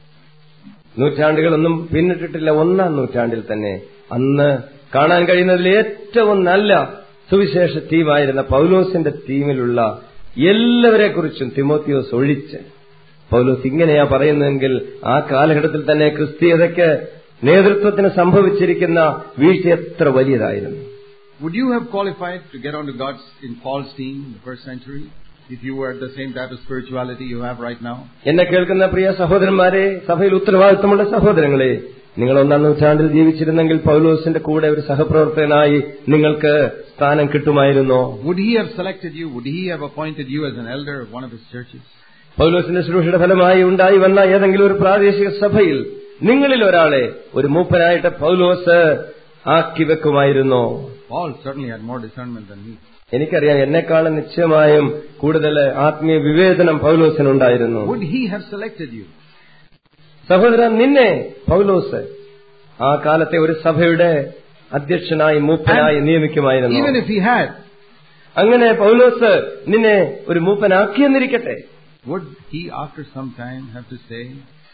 Speaker 2: നൂറ്റാണ്ടുകളൊന്നും പിന്നിട്ടിട്ടില്ല ഒന്നാം നൂറ്റാണ്ടിൽ തന്നെ അന്ന് കാണാൻ കഴിയുന്നതിൽ ഏറ്റവും നല്ല സുവിശേഷ ടീമായിരുന്ന പൗലോസിന്റെ ടീമിലുള്ള എല്ലാവരെ കുറിച്ചും തിമോത്തിയോസ് ഒഴിച്ച് പൗലോസ് ഇങ്ങനെയാ പറയുന്നതെങ്കിൽ ആ കാലഘട്ടത്തിൽ തന്നെ ക്രിസ്തീയതയ്ക്ക് നേതൃത്വത്തിന് സംഭവിച്ചിരിക്കുന്ന വീഴ്ച എത്ര വലിയതായിരുന്നു
Speaker 1: Would you have qualified to get onto God's in Paul's team in the first century if you were the same type of spirituality you have right now?
Speaker 2: എന്നെ കേൾക്കുന്ന പ്രിയ സഹോദരന്മാരെ സഭയിൽ ഉത്തരവാദിത്തമുള്ള സഹോദരങ്ങളെ നിങ്ങൾ ഒന്നാം നൂറ്റാണ്ടിൽ ജീവിച്ചിരുന്നെങ്കിൽ പൗലോസിന്റെ കൂടെ ഒരു സഹപ്രവർത്തകനായി നിങ്ങൾക്ക് സ്ഥാനം കിട്ടുമായിരുന്നോ
Speaker 1: Would he have selected you? Would he have appointed you as an elder of one of his churches?
Speaker 2: പൗലോസിന്റെ ശുശ്രൂഷയുടെ ഫലമായി ഉണ്ടായി വന്ന ഏതെങ്കിലും ഒരു പ്രാദേശിക സഭയിൽ നിങ്ങളിൽ ഒരാളെ ഒരു മൂപ്പനായിട്ട് പൗലോസ് ആക്കി വെക്കുമായിരുന്നോ
Speaker 1: Paul certainly had more discernment than me.
Speaker 2: എനിക്കറിയാം എന്നെക്കാളും നിശ്ചയമായും കൂടുതൽ ആത്മീയ വിവേചനം പൗലോസിനുണ്ടായിരുന്നു
Speaker 1: Would he have selected you?
Speaker 2: സഹോദരൻ നിന്നെ പൗലോസ് ആ കാലത്തെ ഒരു സഭയുടെ അധ്യക്ഷനായി മൂപ്പനായി നിയമിക്കുമായിരുന്നു
Speaker 1: Even if he had,
Speaker 2: അങ്ങനെ പൗലോസ് നിന്നെ ഒരു മൂപ്പനാക്കിയെന്നിരിക്കട്ടെ
Speaker 1: would he after some time have to say,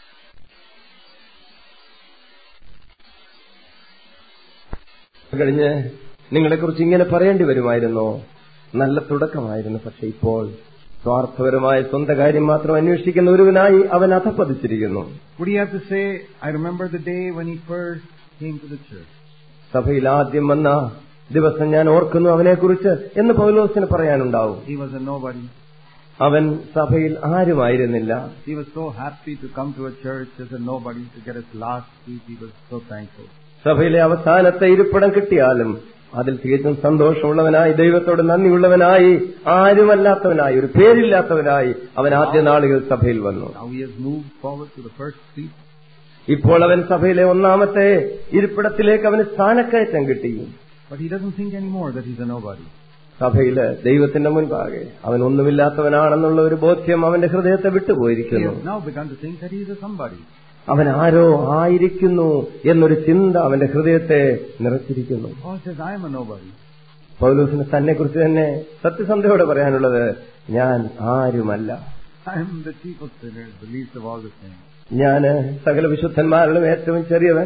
Speaker 2: കഴിഞ്ഞ് നിങ്ങളെക്കുറിച്ച് ഇങ്ങനെ പറയേണ്ടി വരുമായിരുന്നോ നല്ല തുടക്കമായിരുന്നു പക്ഷെ ഇപ്പോൾ സ്വാർത്ഥപരമായ സ്വന്തം കാര്യം മാത്രം അന്വേഷിക്കുന്ന ഒരുവനായി അവൻ അധപ്പതിച്ചിരിക്കുന്നു
Speaker 1: would he have to say, I remember the day when he first came to the church.
Speaker 2: സഭയിൽ ആദ്യം വന്ന ദിവസം ഞാൻ ഓർക്കുന്നു അവനെക്കുറിച്ച് എന്ന് പൗലോസിന് പറയാനുണ്ടാവും
Speaker 1: He was a nobody.
Speaker 2: അവൻ സഭയിൽ ആരുമായിരുന്നില്ല
Speaker 1: He was so happy to come to a church as a nobody to get his last seat. He was so thankful.
Speaker 2: സഭയിലെ അവസാനത്തെ ഇരിപ്പിടം കിട്ടിയാലും അതിൽ തികച്ചും സന്തോഷമുള്ളവനായി ദൈവത്തോട് നന്ദിയുള്ളവനായി ആരുമല്ലാത്തവനായി ഒരു പേരില്ലാത്തവനായി അവൻ ആദ്യ നാളുകൾ സഭയിൽ വന്നു
Speaker 1: Now he has moved forward to the first seat.
Speaker 2: ഇപ്പോൾ അവൻ സഭയിലെ ഒന്നാമത്തെ ഇരിപ്പിടത്തിലേക്ക് അവന് സ്ഥാനക്കയറ്റം കിട്ടി
Speaker 1: But he doesn't think anymore that he's a nobody.
Speaker 2: സഭയില് ദൈവത്തിന്റെ മുൻപാകെ അവൻ ഒന്നുമില്ലാത്തവനാണെന്നുള്ള ഒരു ബോധ്യം അവന്റെ ഹൃദയത്തെ
Speaker 1: He
Speaker 2: വിട്ടുപോയിരിക്കുന്നു
Speaker 1: has now begun to think that he's a somebody.
Speaker 2: അവൻ ആരോ ആയിരിക്കുന്നു എന്നൊരു ചിന്ത അവന്റെ ഹൃദയത്തെ നിറച്ചിരിക്കുന്നു
Speaker 1: Paul says, I am a nobody.
Speaker 2: പൗലൂസിന് തന്നെ കുറിച്ച് തന്നെ സത്യസന്ധയോടെ പറയാനുള്ളത് ഞാൻ ആരുമല്ല
Speaker 1: I am the chief of sinners, the least of all the saints.
Speaker 2: ഞാന് സകല വിശുദ്ധന്മാരിലും ഏറ്റവും ചെറിയവൻ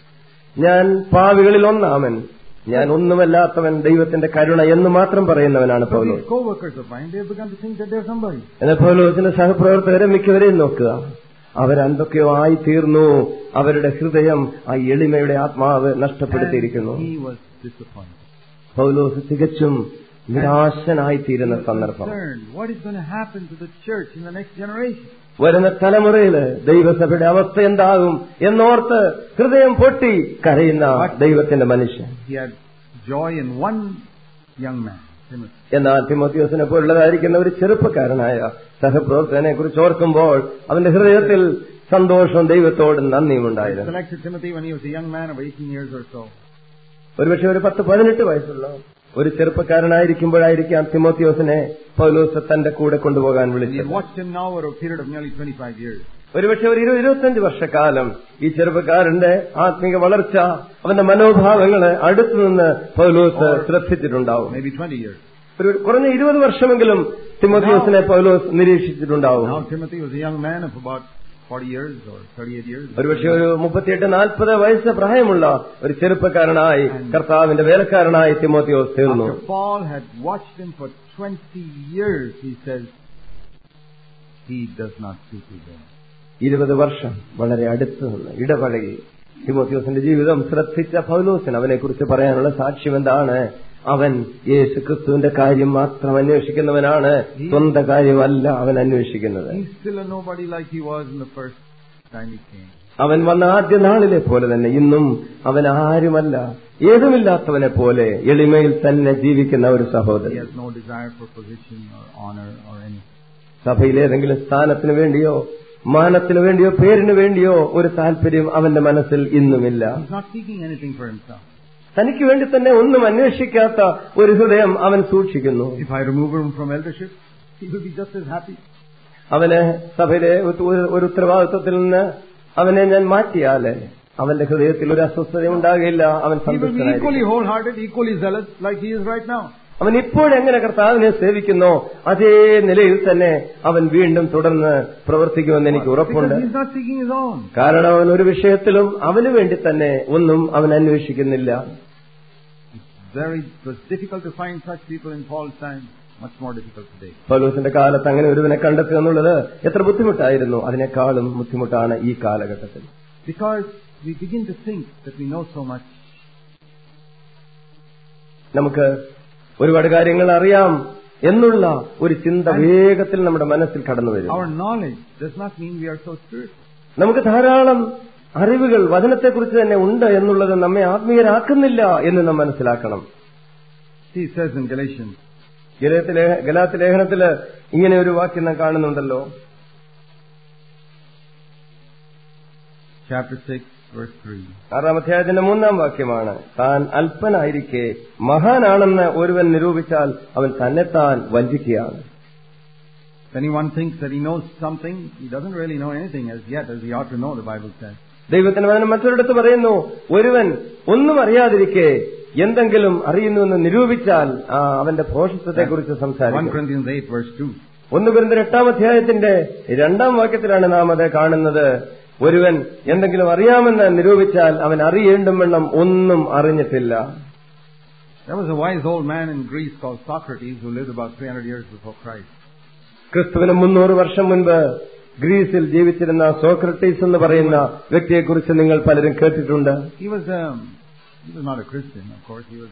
Speaker 2: ഞാൻ പാവികളിൽ ഒന്നാമൻ ഞാൻ ഒന്നുമല്ലാത്തവൻ ദൈവത്തിന്റെ കരുണ എന്ന് മാത്രം പറയുന്നവനാണ്
Speaker 1: But
Speaker 2: Paulose
Speaker 1: these co-workers of mine, they have begun to think that they're somebody.
Speaker 2: എന്നാൽ പൗലോസിന്റെ സഹപ്രവർത്തകരെ മിക്കവരെയും നോക്കുക അവരെന്തൊക്കെയോ ആയി തീർന്നു അവരുടെ ഹൃദയം ആ എളിമയുടെ ആത്മാവ് നഷ്ടപ്പെടുത്തിയിരിക്കുന്നു
Speaker 1: And he was disappointed.
Speaker 2: പൗലോസ് തികച്ചും നിരാശനായി തീരുന്ന സന്ദർഭം
Speaker 1: Concerned. What is going to happen to the church in the next generation?
Speaker 2: വരുന്ന തലമുറയില് ദൈവസഭയുടെ അവസ്ഥ എന്താകും എന്നോർത്ത് ഹൃദയം പൊട്ടി കരയുന്ന ദൈവത്തിന്റെ മനുഷ്യൻ
Speaker 1: He had joy in one young man, Timothy.
Speaker 2: എന്നാൽ തിമോത്യോസിനെ പോലുള്ളതായിരിക്കുന്ന ഒരു ചെറുപ്പക്കാരനായ സഹപ്രവർത്തകനെ കുറിച്ച് ഓർക്കുമ്പോൾ അവന്റെ ഹൃദയത്തിൽ സന്തോഷവും ദൈവത്തോടും നന്ദിയും
Speaker 1: I
Speaker 2: ഉണ്ടായിരുന്നു
Speaker 1: selected Timothy when he was a young man of 18 years or so.
Speaker 2: ഒരുപക്ഷെ ഒരു പത്ത് പതിനെട്ട് വയസ്സുള്ള ഒരു ചെറുപ്പക്കാരനായിരിക്കുമ്പോഴായിരിക്കാം തിമോത്യോസിനെ പൗലോസ് തന്റെ കൂടെ കൊണ്ടുപോകാൻ
Speaker 1: And he had
Speaker 2: വിളിച്ചത്
Speaker 1: watched him now over a period of nearly 25 years.
Speaker 2: ഒരുപക്ഷെ ഒരു ഇരുപത് ഇരുപത്തഞ്ച് വർഷക്കാലം ഈ ചെറുപ്പക്കാരന്റെ ആത്മീക വളർച്ച അവന്റെ മനോഭാവങ്ങള് അടുത്തു നിന്ന് പൗലോസ് ശ്രദ്ധിച്ചിട്ടുണ്ടാവും
Speaker 1: Maybe 20 years.
Speaker 2: ഒരു കുറഞ്ഞ ഇരുപത് വർഷമെങ്കിലും തിമോത്യോസിനെ പൗലോസ് നിരീക്ഷിച്ചിട്ടുണ്ടാവും
Speaker 1: Now Timothy was a young man of about 40 years or 38 years.
Speaker 2: ഒരുപക്ഷെ ഒരു മുപ്പത്തിയെട്ട് നാൽപ്പത് വയസ്സ് പ്രായമുള്ള ഒരു ചെറുപ്പക്കാരനായി കർത്താവിന്റെ വേലക്കാരനായി തിമോത്തിയോസ് തീർന്നു
Speaker 1: After Paul had watched him for 20 years, he says, he does not speak again.
Speaker 2: ഇരുപത് വർഷം വളരെ അടുത്ത് നിന്ന് ഇടപഴകി തിമോത്യോസിന്റെ ജീവിതം ശ്രദ്ധിച്ച പൗലോസിന് അവനെ കുറിച്ച് പറയാനുള്ള സാക്ഷ്യം എന്താണ് അവൻ യേശു ക്രിസ്തുവിന്റെ കാര്യം മാത്രം അന്വേഷിക്കുന്നവനാണ് സ്വന്തം കാര്യമല്ല അവൻ അന്വേഷിക്കുന്നത്
Speaker 1: He's still a nobody like he was in the first time he came.
Speaker 2: അവൻ വന്ന ആദ്യ നാളിലെ പോലെ തന്നെ ഇന്നും അവൻ ആരുമല്ല ഏതുമില്ലാത്തവനെ പോലെ എളിമയിൽ തന്നെ ജീവിക്കുന്ന ഒരു
Speaker 1: He
Speaker 2: സഹോദരൻ
Speaker 1: has no desire for position or honor or anything.
Speaker 2: സഭയിൽ ഏതെങ്കിലും സ്ഥാനത്തിന് വേണ്ടിയോ മാനത്തിനു വേണ്ടിയോ പേരിനു വേണ്ടിയോ ഒരു താല്പര്യം അവന്റെ മനസ്സിൽ ഇന്നുമില്ല
Speaker 1: He's not seeking anything for himself.
Speaker 2: തനിക്ക് വേണ്ടി തന്നെ ഒന്നും അന്വേഷിക്കാത്ത ഒരു ഹൃദയം അവൻ സൂക്ഷിക്കുന്നു
Speaker 1: If I remove him from eldership, he will be just as happy.
Speaker 2: അവന് സഭയിലെ ഒരു- ഒരു- ഒരു ഉത്തരവാദിത്വത്തിൽ നിന്ന് അവനെ ഞാൻ മാറ്റിയാല് അവന്റെ ഹൃദയത്തിൽ ഒരു അസ്വസ്ഥത ഉണ്ടാകില്ല അവൻ
Speaker 1: He will be
Speaker 2: സന്തുഷ്ടനായിരിക്കും
Speaker 1: equally wholehearted, equally zealous like he is right now.
Speaker 2: അവൻ ഇപ്പോഴെങ്ങനെ കർത്താവിനെ സേവിക്കുന്നോ അതേ നിലയിൽ തന്നെ അവൻ വീണ്ടും തുടർന്ന് പ്രവർത്തിക്കുമെന്ന് എനിക്ക് ഉറപ്പുണ്ട്
Speaker 1: Because he's not seeking his own.
Speaker 2: കാരണം അവൻ ഒരു വിഷയത്തിലും അവന് വേണ്ടി തന്നെ ഒന്നും അവൻ അന്വേഷിക്കുന്നില്ല
Speaker 1: Very, it was difficult to find such people in Paul's time. Much more difficult today.
Speaker 2: പൗലോസിന്റെ കാലത്ത് അങ്ങനെ ഒരുവനെ കണ്ടെത്തുക എന്നുള്ളത് എത്ര ബുദ്ധിമുട്ടായിരുന്നു അതിനേക്കാളും ബുദ്ധിമുട്ടാണ് ഈ കാലഘട്ടത്തിൽ
Speaker 1: Because we begin to think that we know so much.
Speaker 2: നമുക്ക് ഒരുപാട് കാര്യങ്ങൾ അറിയാം എന്നുള്ള ഒരു ചിന്ത വേഗത്തിൽ നമ്മുടെ മനസ്സിൽ കടന്നു വരും
Speaker 1: Our knowledge does not mean we are so spiritual.
Speaker 2: നമുക്ക് ധാരാളം അറിവുകൾ വചനത്തെക്കുറിച്ച് തന്നെ ഉണ്ട് എന്നുള്ളത് നമ്മെ ആത്മീയരാക്കുന്നില്ല എന്ന് നാം മനസ്സിലാക്കണം
Speaker 1: He says in Galatians,
Speaker 2: ഗലാത്തിലെ ഗലാത്തി ലേഖനത്തില് ഇങ്ങനെ ഒരു വാക്യം നാം കാണുന്നുണ്ടല്ലോ
Speaker 1: chapter 6, verse 3.
Speaker 2: ആറാം അധ്യായത്തിന്റെ മൂന്നാം വാക്യമാണ് താൻ അല്പനായിരിക്കെ മഹാനാണെന്ന് ഒരുവൻ നിരൂപിച്ചാൽ അവൻ തന്നെത്താൻ വഞ്ചിക്കുകയാണ്
Speaker 1: If anyone thinks that he knows something, he doesn't really know anything as yet, as he ought to know, the Bible says.
Speaker 2: ദൈവത്തിന് വചനം മറ്റൊരിടത്ത് പറയുന്നു ഒരുവൻ ഒന്നും അറിയാതിരിക്കെ എന്തെങ്കിലും അറിയുന്നുവെന്ന് നിരൂപിച്ചാൽ ആ, അവന്റെ ഭോഷത്വത്തെക്കുറിച്ച്
Speaker 1: 1
Speaker 2: സംസാരിക്കും
Speaker 1: Corinthians 8 verse 2.
Speaker 2: ഒന്ന് കുരുന്തർ എട്ടാം അധ്യായത്തിന്റെ രണ്ടാം വാക്യത്തിലാണ് നാം അത് കാണുന്നത് ഒരുവൻ എന്തെങ്കിലും അറിയാമെന്ന് നിരൂപിച്ചാൽ അവൻ അറിയേണ്ടും വണ്ണം ഒന്നും അറിഞ്ഞിട്ടില്ല
Speaker 1: There was a wise old man in Greece called Socrates who lived about 300 years before Christ.
Speaker 2: ക്രിസ്തുവിന് മുന്നൂറ് വർഷം മുൻപ് ഗ്രീസിൽ ജീവിച്ചിരുന്ന സോക്രട്ടീസ് എന്ന് പറയുന്ന വ്യക്തിയെക്കുറിച്ച് നിങ്ങൾ പലരും കേട്ടിട്ടുണ്ട്
Speaker 1: He was um, he was not a Christian, of course. He was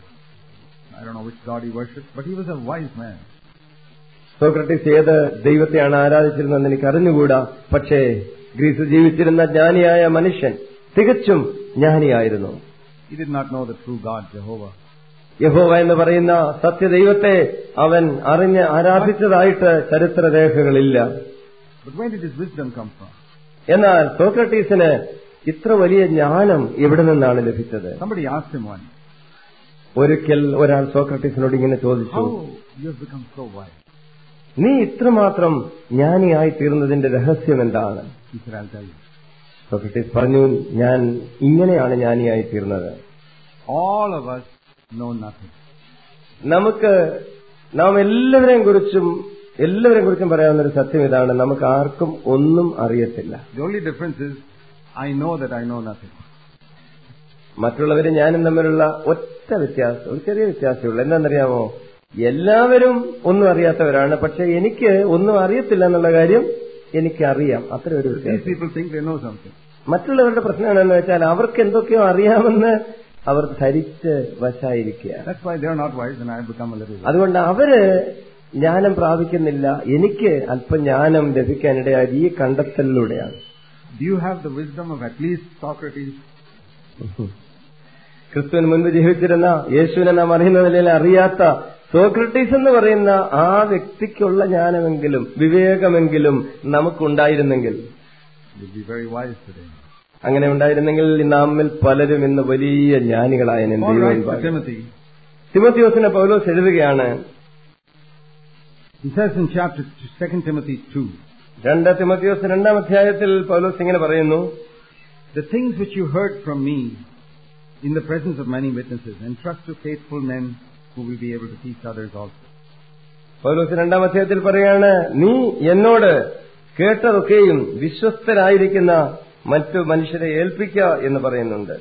Speaker 1: I don't know which god he worshipped, but he was a wise man.
Speaker 2: Socrates ഏത് ദൈവത്തെയാണ് ആരാധിച്ചിരുന്നതെന്ന് എനിക്ക് അറിഞ്ഞുകൂടാ പക്ഷേ ഗ്രീസിൽ ജീവിച്ചിരുന്ന ജ്ഞാനിയായ മനുഷ്യൻ തികച്ചും ജ്ഞാനിയായിരുന്നു
Speaker 1: He did not know the true God, Jehovah.
Speaker 2: യഹോവ എന്ന് പറയുന്ന സത്യദൈവത്തെ അവൻ അറിഞ്ഞ് ആരാധിച്ചതായിട്ട് ചരിത്രരേഖകളില്ല
Speaker 1: But where did his wisdom come from?
Speaker 2: എന്നാൽ സോക്രട്ടീസിന് ഇത്ര വലിയ ജ്ഞാനം എവിടെ നിന്നാണ് ലഭിച്ചത്
Speaker 1: Somebody asked him once,
Speaker 2: ഒരിക്കൽ ഒരാൾ സോക്രട്ടീസിനോട് ഇങ്ങനെ ചോദിച്ചു
Speaker 1: How you have become so wise?
Speaker 2: നീ ഇത്രമാത്രം ജ്ഞാനിയായി തീർന്നതിന്റെ രഹസ്യം എന്താണ്
Speaker 1: He said, I'll tell you.
Speaker 2: Socrates പറഞ്ഞു ഞാൻ ഇങ്ങനെയാണ് ജ്ഞാനിയായി തീർന്നത്
Speaker 1: All of us know nothing.
Speaker 2: നമുക്ക് നാം എല്ലാവരെയും കുറിച്ചും എല്ലാവരെയും കുറിച്ചും പറയാവുന്ന ഒരു സത്യം ഇതാണ് നമുക്ക് ആർക്കും ഒന്നും അറിയത്തില്ല
Speaker 1: The only difference is, I know that I know nothing.
Speaker 2: മറ്റുള്ളവരും ഞാനും തമ്മിലുള്ള ഒറ്റ വ്യത്യാസം ഒരു ചെറിയ വ്യത്യാസമുള്ളൂ എന്താണെന്നറിയാമോ എല്ലാവരും ഒന്നും അറിയാത്തവരാണ് പക്ഷെ എനിക്ക് ഒന്നും അറിയത്തില്ല എന്നുള്ള കാര്യം എനിക്കറിയാം അത്ര ഒരു
Speaker 1: These
Speaker 2: വ്യത്യാസം
Speaker 1: people think they know something.
Speaker 2: മറ്റുള്ളവരുടെ പ്രശ്നം എന്താണെന്ന് വെച്ചാൽ അവർക്ക് എന്തൊക്കെയോ അറിയാമെന്ന് അവർ ധരിച്ച് വശായിരിക്കുകയാണ്
Speaker 1: That's why they're not wise and I have become a little wise.
Speaker 2: അതുകൊണ്ട് അവര് ജ്ഞാനം പ്രാപിക്കുന്നില്ല എനിക്ക് അല്പം ജ്ഞാനം ലഭിക്കാനിടയായത് ഈ കണ്ടെത്തലിലൂടെയാണ്
Speaker 1: Do you have the wisdom of at least Socrates?
Speaker 2: ക്രിസ്തുവിന് മുൻപ് ജീവിച്ചിരുന്ന യേശുവിനെ നാം അറിയുന്ന നിലയിൽ അറിയാത്ത സോക്രട്ടീസ് എന്ന് പറയുന്ന ആ വ്യക്തിക്കുള്ള ജ്ഞാനമെങ്കിലും വിവേകമെങ്കിലും നമുക്കുണ്ടായിരുന്നെങ്കിൽ
Speaker 1: You'll be very wise today.
Speaker 2: അങ്ങനെ ഉണ്ടായിരുന്നെങ്കിൽ നമ്മിൽ പലരും ഇന്ന് വലിയ ജ്ഞാനികളായ
Speaker 1: Paul writes to Timothy.
Speaker 2: തിമോത്തിയോസിനെ പൗലോസ് എഴുതുകയാണ്
Speaker 1: He says in chapter 2 Timothy 2,
Speaker 2: രണ്ട് തിമോത്തിയോസ് രണ്ടാം അധ്യായത്തിൽ പൗലോസ് ഇങ്ങനെ പറയുന്നു
Speaker 1: The things which you heard from me in the presence of many witnesses, entrust to faithful men who will be able to teach others also.
Speaker 2: പൗലോസ് രണ്ടാം അധ്യായത്തിൽ പറയാണ് നീ എന്നോട് കേട്ടതൊക്കെയും വിശ്വസ്തരായിരിക്കുന്ന മറ്റു മനുഷ്യരെ ഏൽപ്പിക്ക എന്ന് പറയുന്നുണ്ട്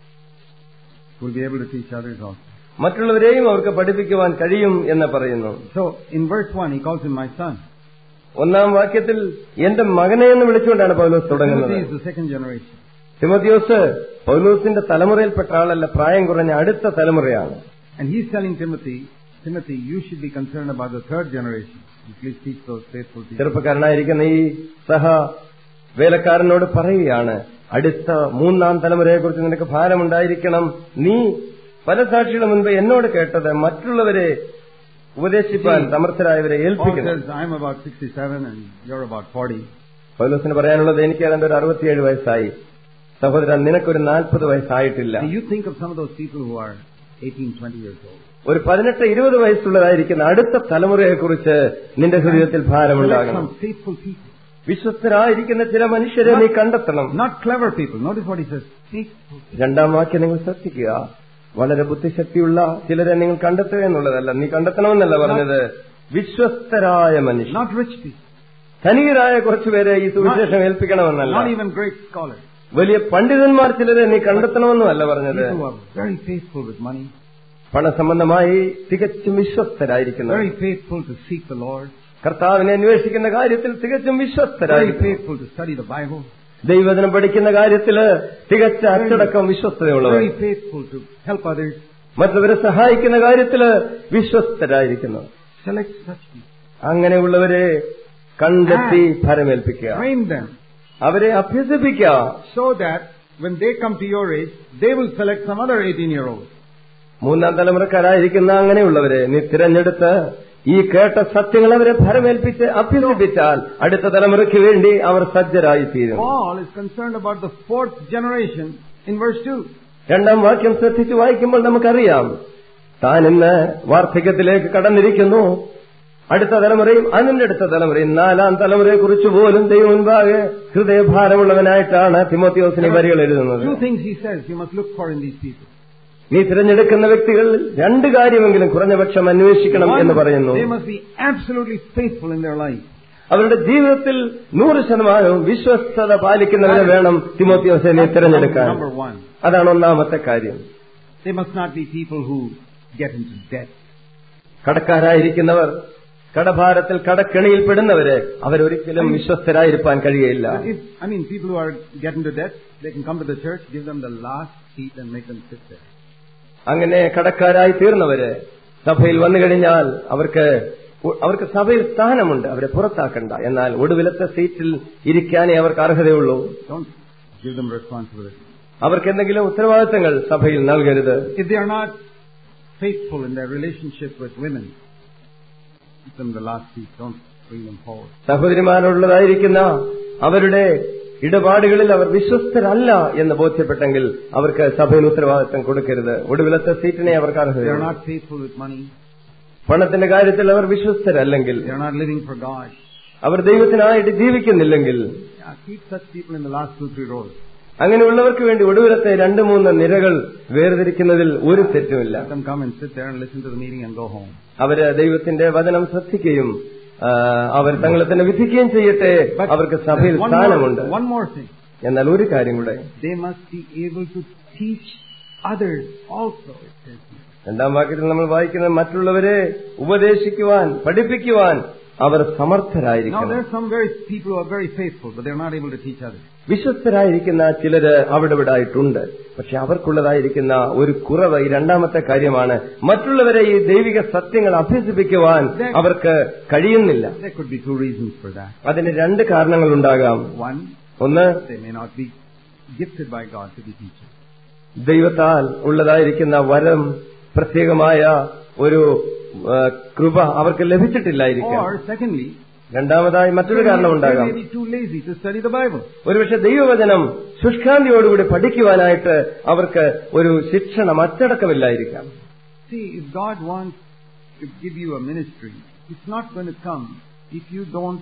Speaker 1: Who will be able to teach others also.
Speaker 2: മറ്റുള്ളവരെയും അവർക്ക് പഠിപ്പിക്കുവാൻ കഴിയും എന്ന് പറയുന്നു
Speaker 1: So, in verse 1, he calls him my son.
Speaker 2: ഒന്നാം വാക്യത്തിൽ എന്റെ മകനെ എന്ന് വിളിച്ചുകൊണ്ടാണ് പൗലോസ് തുടങ്ങുന്നത്
Speaker 1: Timothy is the second generation.
Speaker 2: Timotheos പൗലോസിന്റെ തലമുറയിൽപ്പെട്ട ആളല്ല പ്രായം കുറഞ്ഞ അടുത്ത തലമുറയാണ്
Speaker 1: And he's telling Timothy, Timothy, you should be concerned about the third generation. You please teach those faithful people.
Speaker 2: ചെറുപ്പക്കാരനായിരിക്കുന്ന ഈ സഹ വേലക്കാരനോട് പറയുകയാണ് അടുത്ത മൂന്നാം തലമുറയെക്കുറിച്ച് നിനക്ക് ഭാരമുണ്ടായിരിക്കണം നീ പല സാക്ഷിയുടെ മുൻപ് എന്നോട് കേട്ടത് മറ്റുള്ളവരെ ഉപദേശിപ്പാൻ സമർത്ഥരായവരെ
Speaker 1: Paul
Speaker 2: ഏൽപ്പിക്കണം
Speaker 1: says, I'm about 67 and you're about 40.
Speaker 2: പൗലോസിന് പറയാനുള്ളത് എനിക്ക് ഏതാണ്ട് ഒരു അറുപത്തിയേഴ് വയസ്സായി സഹോദരൻ നിനക്കൊരു നാൽപ്പത് വയസ്സായിട്ടില്ല
Speaker 1: Do you think of some of those people who are 18, 20 years old?
Speaker 2: ഒരു പതിനെട്ട് ഇരുപത് വയസ്സുള്ളതായിരിക്കുന്ന അടുത്ത തലമുറയെക്കുറിച്ച് നിന്റെ ഹൃദയത്തിൽ
Speaker 1: Select
Speaker 2: ഭാരമുണ്ടാകണം
Speaker 1: some faithful people.
Speaker 2: വിശ്വസ്തരായിരിക്കുന്ന ചില മനുഷ്യരെ നീ കണ്ടെത്തണം
Speaker 1: Not clever people. Notice what he says. Faithful.
Speaker 2: രണ്ടാം വാക്യം നിങ്ങൾ ശ്രദ്ധിക്കുക വളരെ ബുദ്ധിശക്തിയുള്ള ചിലരെ നിങ്ങൾ കണ്ടെത്തുക എന്നുള്ളതല്ല നീ കണ്ടെത്തണമെന്നല്ല പറഞ്ഞത് വിശ്വസ്തരായ മനുഷ്യർ
Speaker 1: Not rich people.
Speaker 2: ധനികരായ കുറച്ചുപേരെ ഈ സുവിശേഷം ഏൽപ്പിക്കണമെന്നല്ല
Speaker 1: Not even great scholars.
Speaker 2: വലിയ പണ്ഡിതന്മാർ ചിലരെ നീ കണ്ടെത്തണമെന്നുമല്ല പറഞ്ഞത്
Speaker 1: People who are very faithful with money.
Speaker 2: പണസംബന്ധമായി തികച്ചും വിശ്വസ്തരായിരിക്കുന്നു
Speaker 1: Very faithful to seek the Lord.
Speaker 2: കർത്താവിനെ അന്വേഷിക്കുന്ന കാര്യത്തിൽ തികച്ചും
Speaker 1: Very
Speaker 2: വിശ്വസ്തരായിരിക്കും
Speaker 1: faithful to study the Bible.
Speaker 2: ദൈവദിനം പഠിക്കുന്ന കാര്യത്തില് തികച്ച അച്ചടക്കം വിശ്വസ്തതയുള്ളവർ
Speaker 1: Very faithful to help others.
Speaker 2: മറ്റുള്ളവരെ സഹായിക്കുന്ന കാര്യത്തില് വിശ്വസ്തരായിരിക്കുന്നു
Speaker 1: Select such people.
Speaker 2: അങ്ങനെയുള്ളവരെ കണ്ടെത്തി ഫലമേൽപ്പിക്കുക
Speaker 1: Train them
Speaker 2: അവരെ അഭ്യസിപ്പിക്കുക
Speaker 1: so that when they come to your age, they will select some other 18 year old.
Speaker 2: മൂന്നാം തലമുറക്കാരായിരിക്കുന്ന അങ്ങനെയുള്ളവരെ നീ തിരഞ്ഞെടുത്ത് ഈ കേട്ട സത്യങ്ങൾ അവരെ ഫലമേൽപ്പിച്ച് അഭ്യസിപ്പിച്ചാൽ അടുത്ത തലമുറയ്ക്ക് വേണ്ടി അവർ സജ്ജരായി തീരും
Speaker 1: Paul is concerned about the fourth generation in verse 2.
Speaker 2: രണ്ടാം വാക്യം ശ്രദ്ധിച്ചു വായിക്കുമ്പോൾ നമുക്കറിയാം താൻ ഇന്ന് വാർദ്ധക്യത്തിലേക്ക് കടന്നിരിക്കുന്നു അടുത്ത തലമുറയും അതിന്റെ അടുത്ത തലമുറയും നാലാം തലമുറയെ കുറിച്ച് പോലും ദൈവം മുൻപാകെ ഹൃദയഭാരമുള്ളവനായിട്ടാണ് തിമോത്തിയോസിന് വരികൾ എഴുതുന്നത്
Speaker 1: Two things he says you must look for in these people.
Speaker 2: നീ തിരഞ്ഞെടുക്കുന്ന വ്യക്തികൾ രണ്ട് കാര്യമെങ്കിലും കുറഞ്ഞപക്ഷം അന്വേഷിക്കണം എന്ന്
Speaker 1: One,
Speaker 2: പറയുന്നു
Speaker 1: they must be absolutely faithful in their life.
Speaker 2: അവരുടെ ജീവിതത്തിൽ നൂറ് ശതമാനവും വിശ്വസ്തത പാലിക്കുന്നവരെ വേണം തിമോത്തിയോസെ നീ തിരഞ്ഞെടുക്കാൻ
Speaker 1: Number one,
Speaker 2: അതാണ് ഒന്നാമത്തെ കാര്യം
Speaker 1: they must not be people who get into debt.
Speaker 2: കടക്കാരായിരിക്കുന്നവർ കടഭാരത്തിൽ കടക്കെണിയിൽപ്പെടുന്നവരെ അവരൊരിക്കലും വിശ്വസ്തരായിരിക്കാൻ കഴിയുകയില്ല
Speaker 1: But if, I mean, people who are get into debt, they can come to the church, give them the last seat and make them sit there.
Speaker 2: അങ്ങനെ കടക്കാരായി തീർന്നവര് സഭയിൽ വന്നു കഴിഞ്ഞാൽ അവർക്ക് ഉ- അവർക്ക് സഭയിൽ സ്ഥാനമുണ്ട് അവരെ പുറത്താക്കണ്ട എന്നാൽ ഒടുവിലത്തെ സീറ്റിൽ ഇരിക്കാനേ അവർക്ക് അർഹതയുള്ളൂ
Speaker 1: Don't give them responsibility.
Speaker 2: അവർക്ക് എന്തെങ്കിലും ഉത്തരവാദിത്തങ്ങൾ സഭയിൽ നൽകരുത്
Speaker 1: If they are not faithful in their relationship with women, give them the last seat. Don't bring them forward.
Speaker 2: സഹോദരിമാരുള്ളതായിരിക്കുന്ന അവരുടെ ഇടപാടുകളിൽ അവർ വിശ്വസ്തരല്ല എന്ന് ബോധ്യപ്പെട്ടെങ്കിൽ അവർക്ക് സഭയിൽ ഉത്തരവാദിത്തം കൊടുക്കരുത് ഒടുവിലത്തെ സീറ്റിനെ അവർക്ക്
Speaker 1: They are
Speaker 2: അർഹതയുള്ളൂ
Speaker 1: not faithful with money.
Speaker 2: പണത്തിന്റെ കാര്യത്തിൽ അവർ വിശ്വസ്തരല്ലെങ്കിൽ
Speaker 1: They are not living for God.
Speaker 2: Our ദൈവത്തിനായിട്ട് ജീവിക്കുന്നില്ലെങ്കിൽ
Speaker 1: Yeah, keep such people in the last two, three rows.
Speaker 2: അങ്ങനെയുള്ളവർക്ക് വേണ്ടി ഒടുവിലത്തെ രണ്ട് മൂന്ന് നിരകൾ വേർതിരിക്കുന്നതിൽ ഒരു തെറ്റുമില്ല
Speaker 1: Let them come and sit there and listen to the meeting and go home.
Speaker 2: അവര് ദൈവത്തിന്റെ വചനം ശ്രദ്ധിക്കുകയും ആ, അവർ തങ്ങളെ തന്നെ വിധിക്കുകയും ചെയ്യട്ടെ അവർക്ക് സഭയിൽ
Speaker 1: one
Speaker 2: സ്ഥാനമുണ്ട്
Speaker 1: more, one more thing.
Speaker 2: എന്നാൽ ഒരു കാര്യം കൂടെ
Speaker 1: They must be able to teach others also. It says here.
Speaker 2: രണ്ടാം വാക്യത്തിൽ നമ്മൾ വായിക്കുന്നത് മറ്റുള്ളവരെ ഉപദേശിക്കുവാൻ പഠിപ്പിക്കുവാൻ അവർ
Speaker 1: Now
Speaker 2: സമർത്ഥരായിരിക്കണം
Speaker 1: there are some very people who are very faithful, but they are not able to teach others.
Speaker 2: വിശ്വസ്തരായിരിക്കുന്ന ചിലര് അവിടെ ഇവിടെ ആയിട്ടുണ്ട് പക്ഷെ അവർക്കുള്ളതായിരിക്കുന്ന ഒരു കുറവ് ഈ രണ്ടാമത്തെ കാര്യമാണ് മറ്റുള്ളവരെ ഈ ദൈവിക സത്യങ്ങൾ അഭ്യസിപ്പിക്കുവാൻ അവർക്ക് കഴിയുന്നില്ല
Speaker 1: There could be two reasons for that.
Speaker 2: അതിന് രണ്ട് കാരണങ്ങളുണ്ടാകാം
Speaker 1: One,
Speaker 2: ഒന്ന്
Speaker 1: they may not be gifted by God to be teachers.
Speaker 2: ദൈവത്താൽ ഉള്ളതായിരിക്കുന്ന വരം പ്രത്യേകമായ ഒരു ആ, കൃപ അവർക്ക് ലഭിച്ചിട്ടില്ലായിരിക്കാം
Speaker 1: Or secondly,
Speaker 2: രണ്ടാമതായി മറ്റൊരു
Speaker 1: they
Speaker 2: കാരണമുണ്ടാകാം
Speaker 1: may be too lazy to study the Bible.
Speaker 2: ഒരുപക്ഷെ ദൈവവചനം ശുഷ്കാന്തിയോടുകൂടി പഠിക്കുവാനായിട്ട് അവർക്ക് ഒരു ശിക്ഷണം അച്ചടക്കമില്ലായിരിക്കാം
Speaker 1: See, if God wants to give you a ministry, it's not going to come if you don't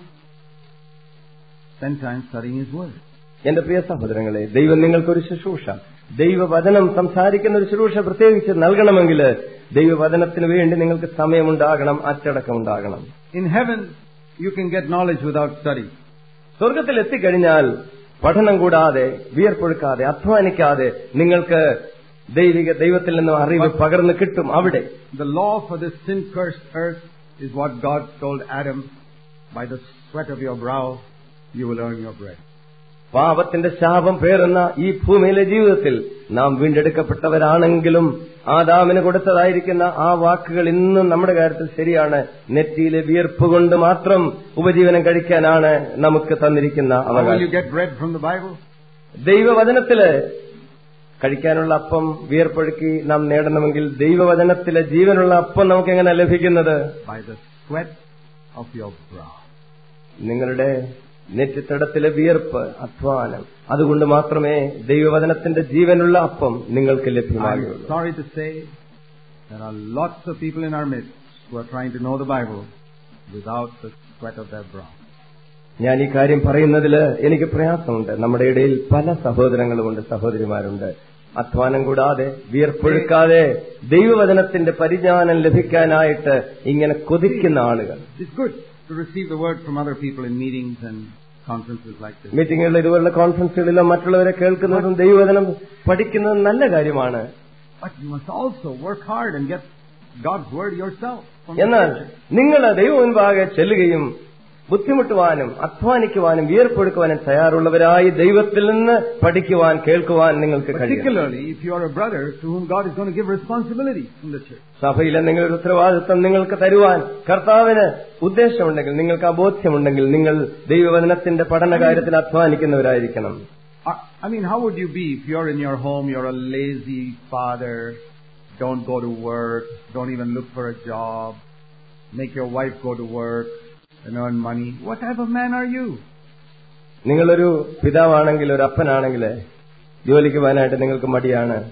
Speaker 1: spend time studying His Word.
Speaker 2: എന്റെ പ്രിയ സഹോദരങ്ങളെ ദൈവം നിങ്ങൾക്കൊരു ശുശ്രൂഷ ദൈവവചനം സംസാരിക്കുന്ന ഒരു ശുശ്രൂഷ പ്രത്യേകിച്ച് നൽകണമെങ്കിൽ ദൈവവചനത്തിന് വേണ്ടി നിങ്ങൾക്ക് സമയമുണ്ടാകണം അച്ചടക്കമുണ്ടാകണം
Speaker 1: In heaven, you can get knowledge without study.
Speaker 2: സ്വർഗത്തിൽ എത്തിക്കഴിഞ്ഞാൽ പഠനം കൂടാതെ വിയർപ്പൊഴുക്കാതെ അധ്വാനിക്കാതെ നിങ്ങൾക്ക് ദൈവിക ദൈവത്തിൽ നിന്നും അറിവ് പകർന്നു കിട്ടും അവിടെ
Speaker 1: The law for this sin-cursed earth is what God told Adam, by the sweat of your brow, you will earn your bread.
Speaker 2: പാപത്തിന്റെ ശാപം പേറുന്ന ഈ ഭൂമിയിലെ ജീവിതത്തിൽ നാം വീണ്ടെടുക്കപ്പെട്ടവരാണെങ്കിലും ആദാമിന് കൊടുത്തതായിരിക്കുന്ന ആ വാക്കുകൾ ഇന്നും നമ്മുടെ കാര്യത്തിൽ ശരിയാണ് നെറ്റിയിലെ വിയർപ്പ് കൊണ്ട് മാത്രം ഉപജീവനം കഴിക്കാനാണ് നമുക്ക് തന്നിരിക്കുന്ന
Speaker 1: How will you
Speaker 2: അവകാശം
Speaker 1: get bread from the Bible?
Speaker 2: ദൈവവചനത്തില് കഴിക്കാനുള്ള അപ്പം വിയർപ്പൊഴുക്കി നാം നേടണമെങ്കിൽ ദൈവവചനത്തിലെ ജീവനുള്ള അപ്പം നമുക്ക് എങ്ങനെ ലഭിക്കുന്നത്
Speaker 1: By the sweat of your brow.
Speaker 2: നിങ്ങളുടെ നെറ്റിത്തടത്തിലെ വിയർപ്പ് അധ്വാനം അതുകൊണ്ട് മാത്രമേ ദൈവവചനത്തിന്റെ ജീവനുള്ള അപ്പം നിങ്ങൾക്ക്
Speaker 1: I'm
Speaker 2: ലഭ്യമാകുകയുള്ളൂ
Speaker 1: sorry to say, there are lots of people in our midst who are trying to know the Bible without the sweat of their brow.
Speaker 2: ഞാൻ ഈ കാര്യം പറയുന്നതിൽ എനിക്ക് പ്രയാസമുണ്ട് നമ്മുടെ ഇടയിൽ പല സഹോദരങ്ങളുമുണ്ട് സഹോദരിമാരുണ്ട് അധ്വാനം കൂടാതെ വിയർപ്പൊഴുക്കാതെ ദൈവവചനത്തിന്റെ പരിജ്ഞാനം ലഭിക്കാനായിട്ട് ഇങ്ങനെ കൊതിക്കുന്ന ആളുകൾ
Speaker 1: It's good to receive the word from other people in meetings and conferences like this.
Speaker 2: മീറ്റിങ്ങുകളിൽ ഇതുപോലുള്ള കോൺഫറൻസുകളിലോ മറ്റുള്ളവരെ കേൾക്കുന്നതും ദൈവവചനം പഠിക്കുന്നതും നല്ല കാര്യമാണ്
Speaker 1: But you must also work hard and get God's word yourself. From
Speaker 2: എന്നാൽ
Speaker 1: the scripture.
Speaker 2: നിങ്ങൾ ദൈവം മുൻപാകെ ചെല്ലുകയും ബുദ്ധിമുട്ടുവാനും അധ്വാനിക്കുവാനും വിയർപ്പൊടുക്കുവാനും തയ്യാറുള്ളവരായി ദൈവത്തിൽ നിന്ന് പഠിക്കുവാൻ കേൾക്കുവാൻ നിങ്ങൾക്ക് കഴിയും
Speaker 1: Particularly if you are a brother to whom God is going to give responsibility in the church.
Speaker 2: സഭയിൽ എന്തെങ്കിലും ഒരു ഉത്തരവാദിത്വം നിങ്ങൾക്ക് തരുവാൻ കർത്താവിന് ഉദ്ദേശമുണ്ടെങ്കിൽ നിങ്ങൾക്ക് അബോധ്യമുണ്ടെങ്കിൽ നിങ്ങൾ ദൈവവചനത്തിന്റെ പഠന കാര്യത്തിൽ അധ്വാനിക്കുന്നവരായിരിക്കണം
Speaker 1: I I mean, how would you be if you're in your home, you're a lazy father, don't go to work, don't even look for a job, make your wife go to work and earn money? What type of man are you?
Speaker 2: നിങ്ങളൊരു പിതാവാണെങ്കിൽ ഒരു അപ്പനാണെങ്കിൽ ജോലിക്ക് പോകാനായിട്ട് നിങ്ങൾക്ക് മടിയാണ്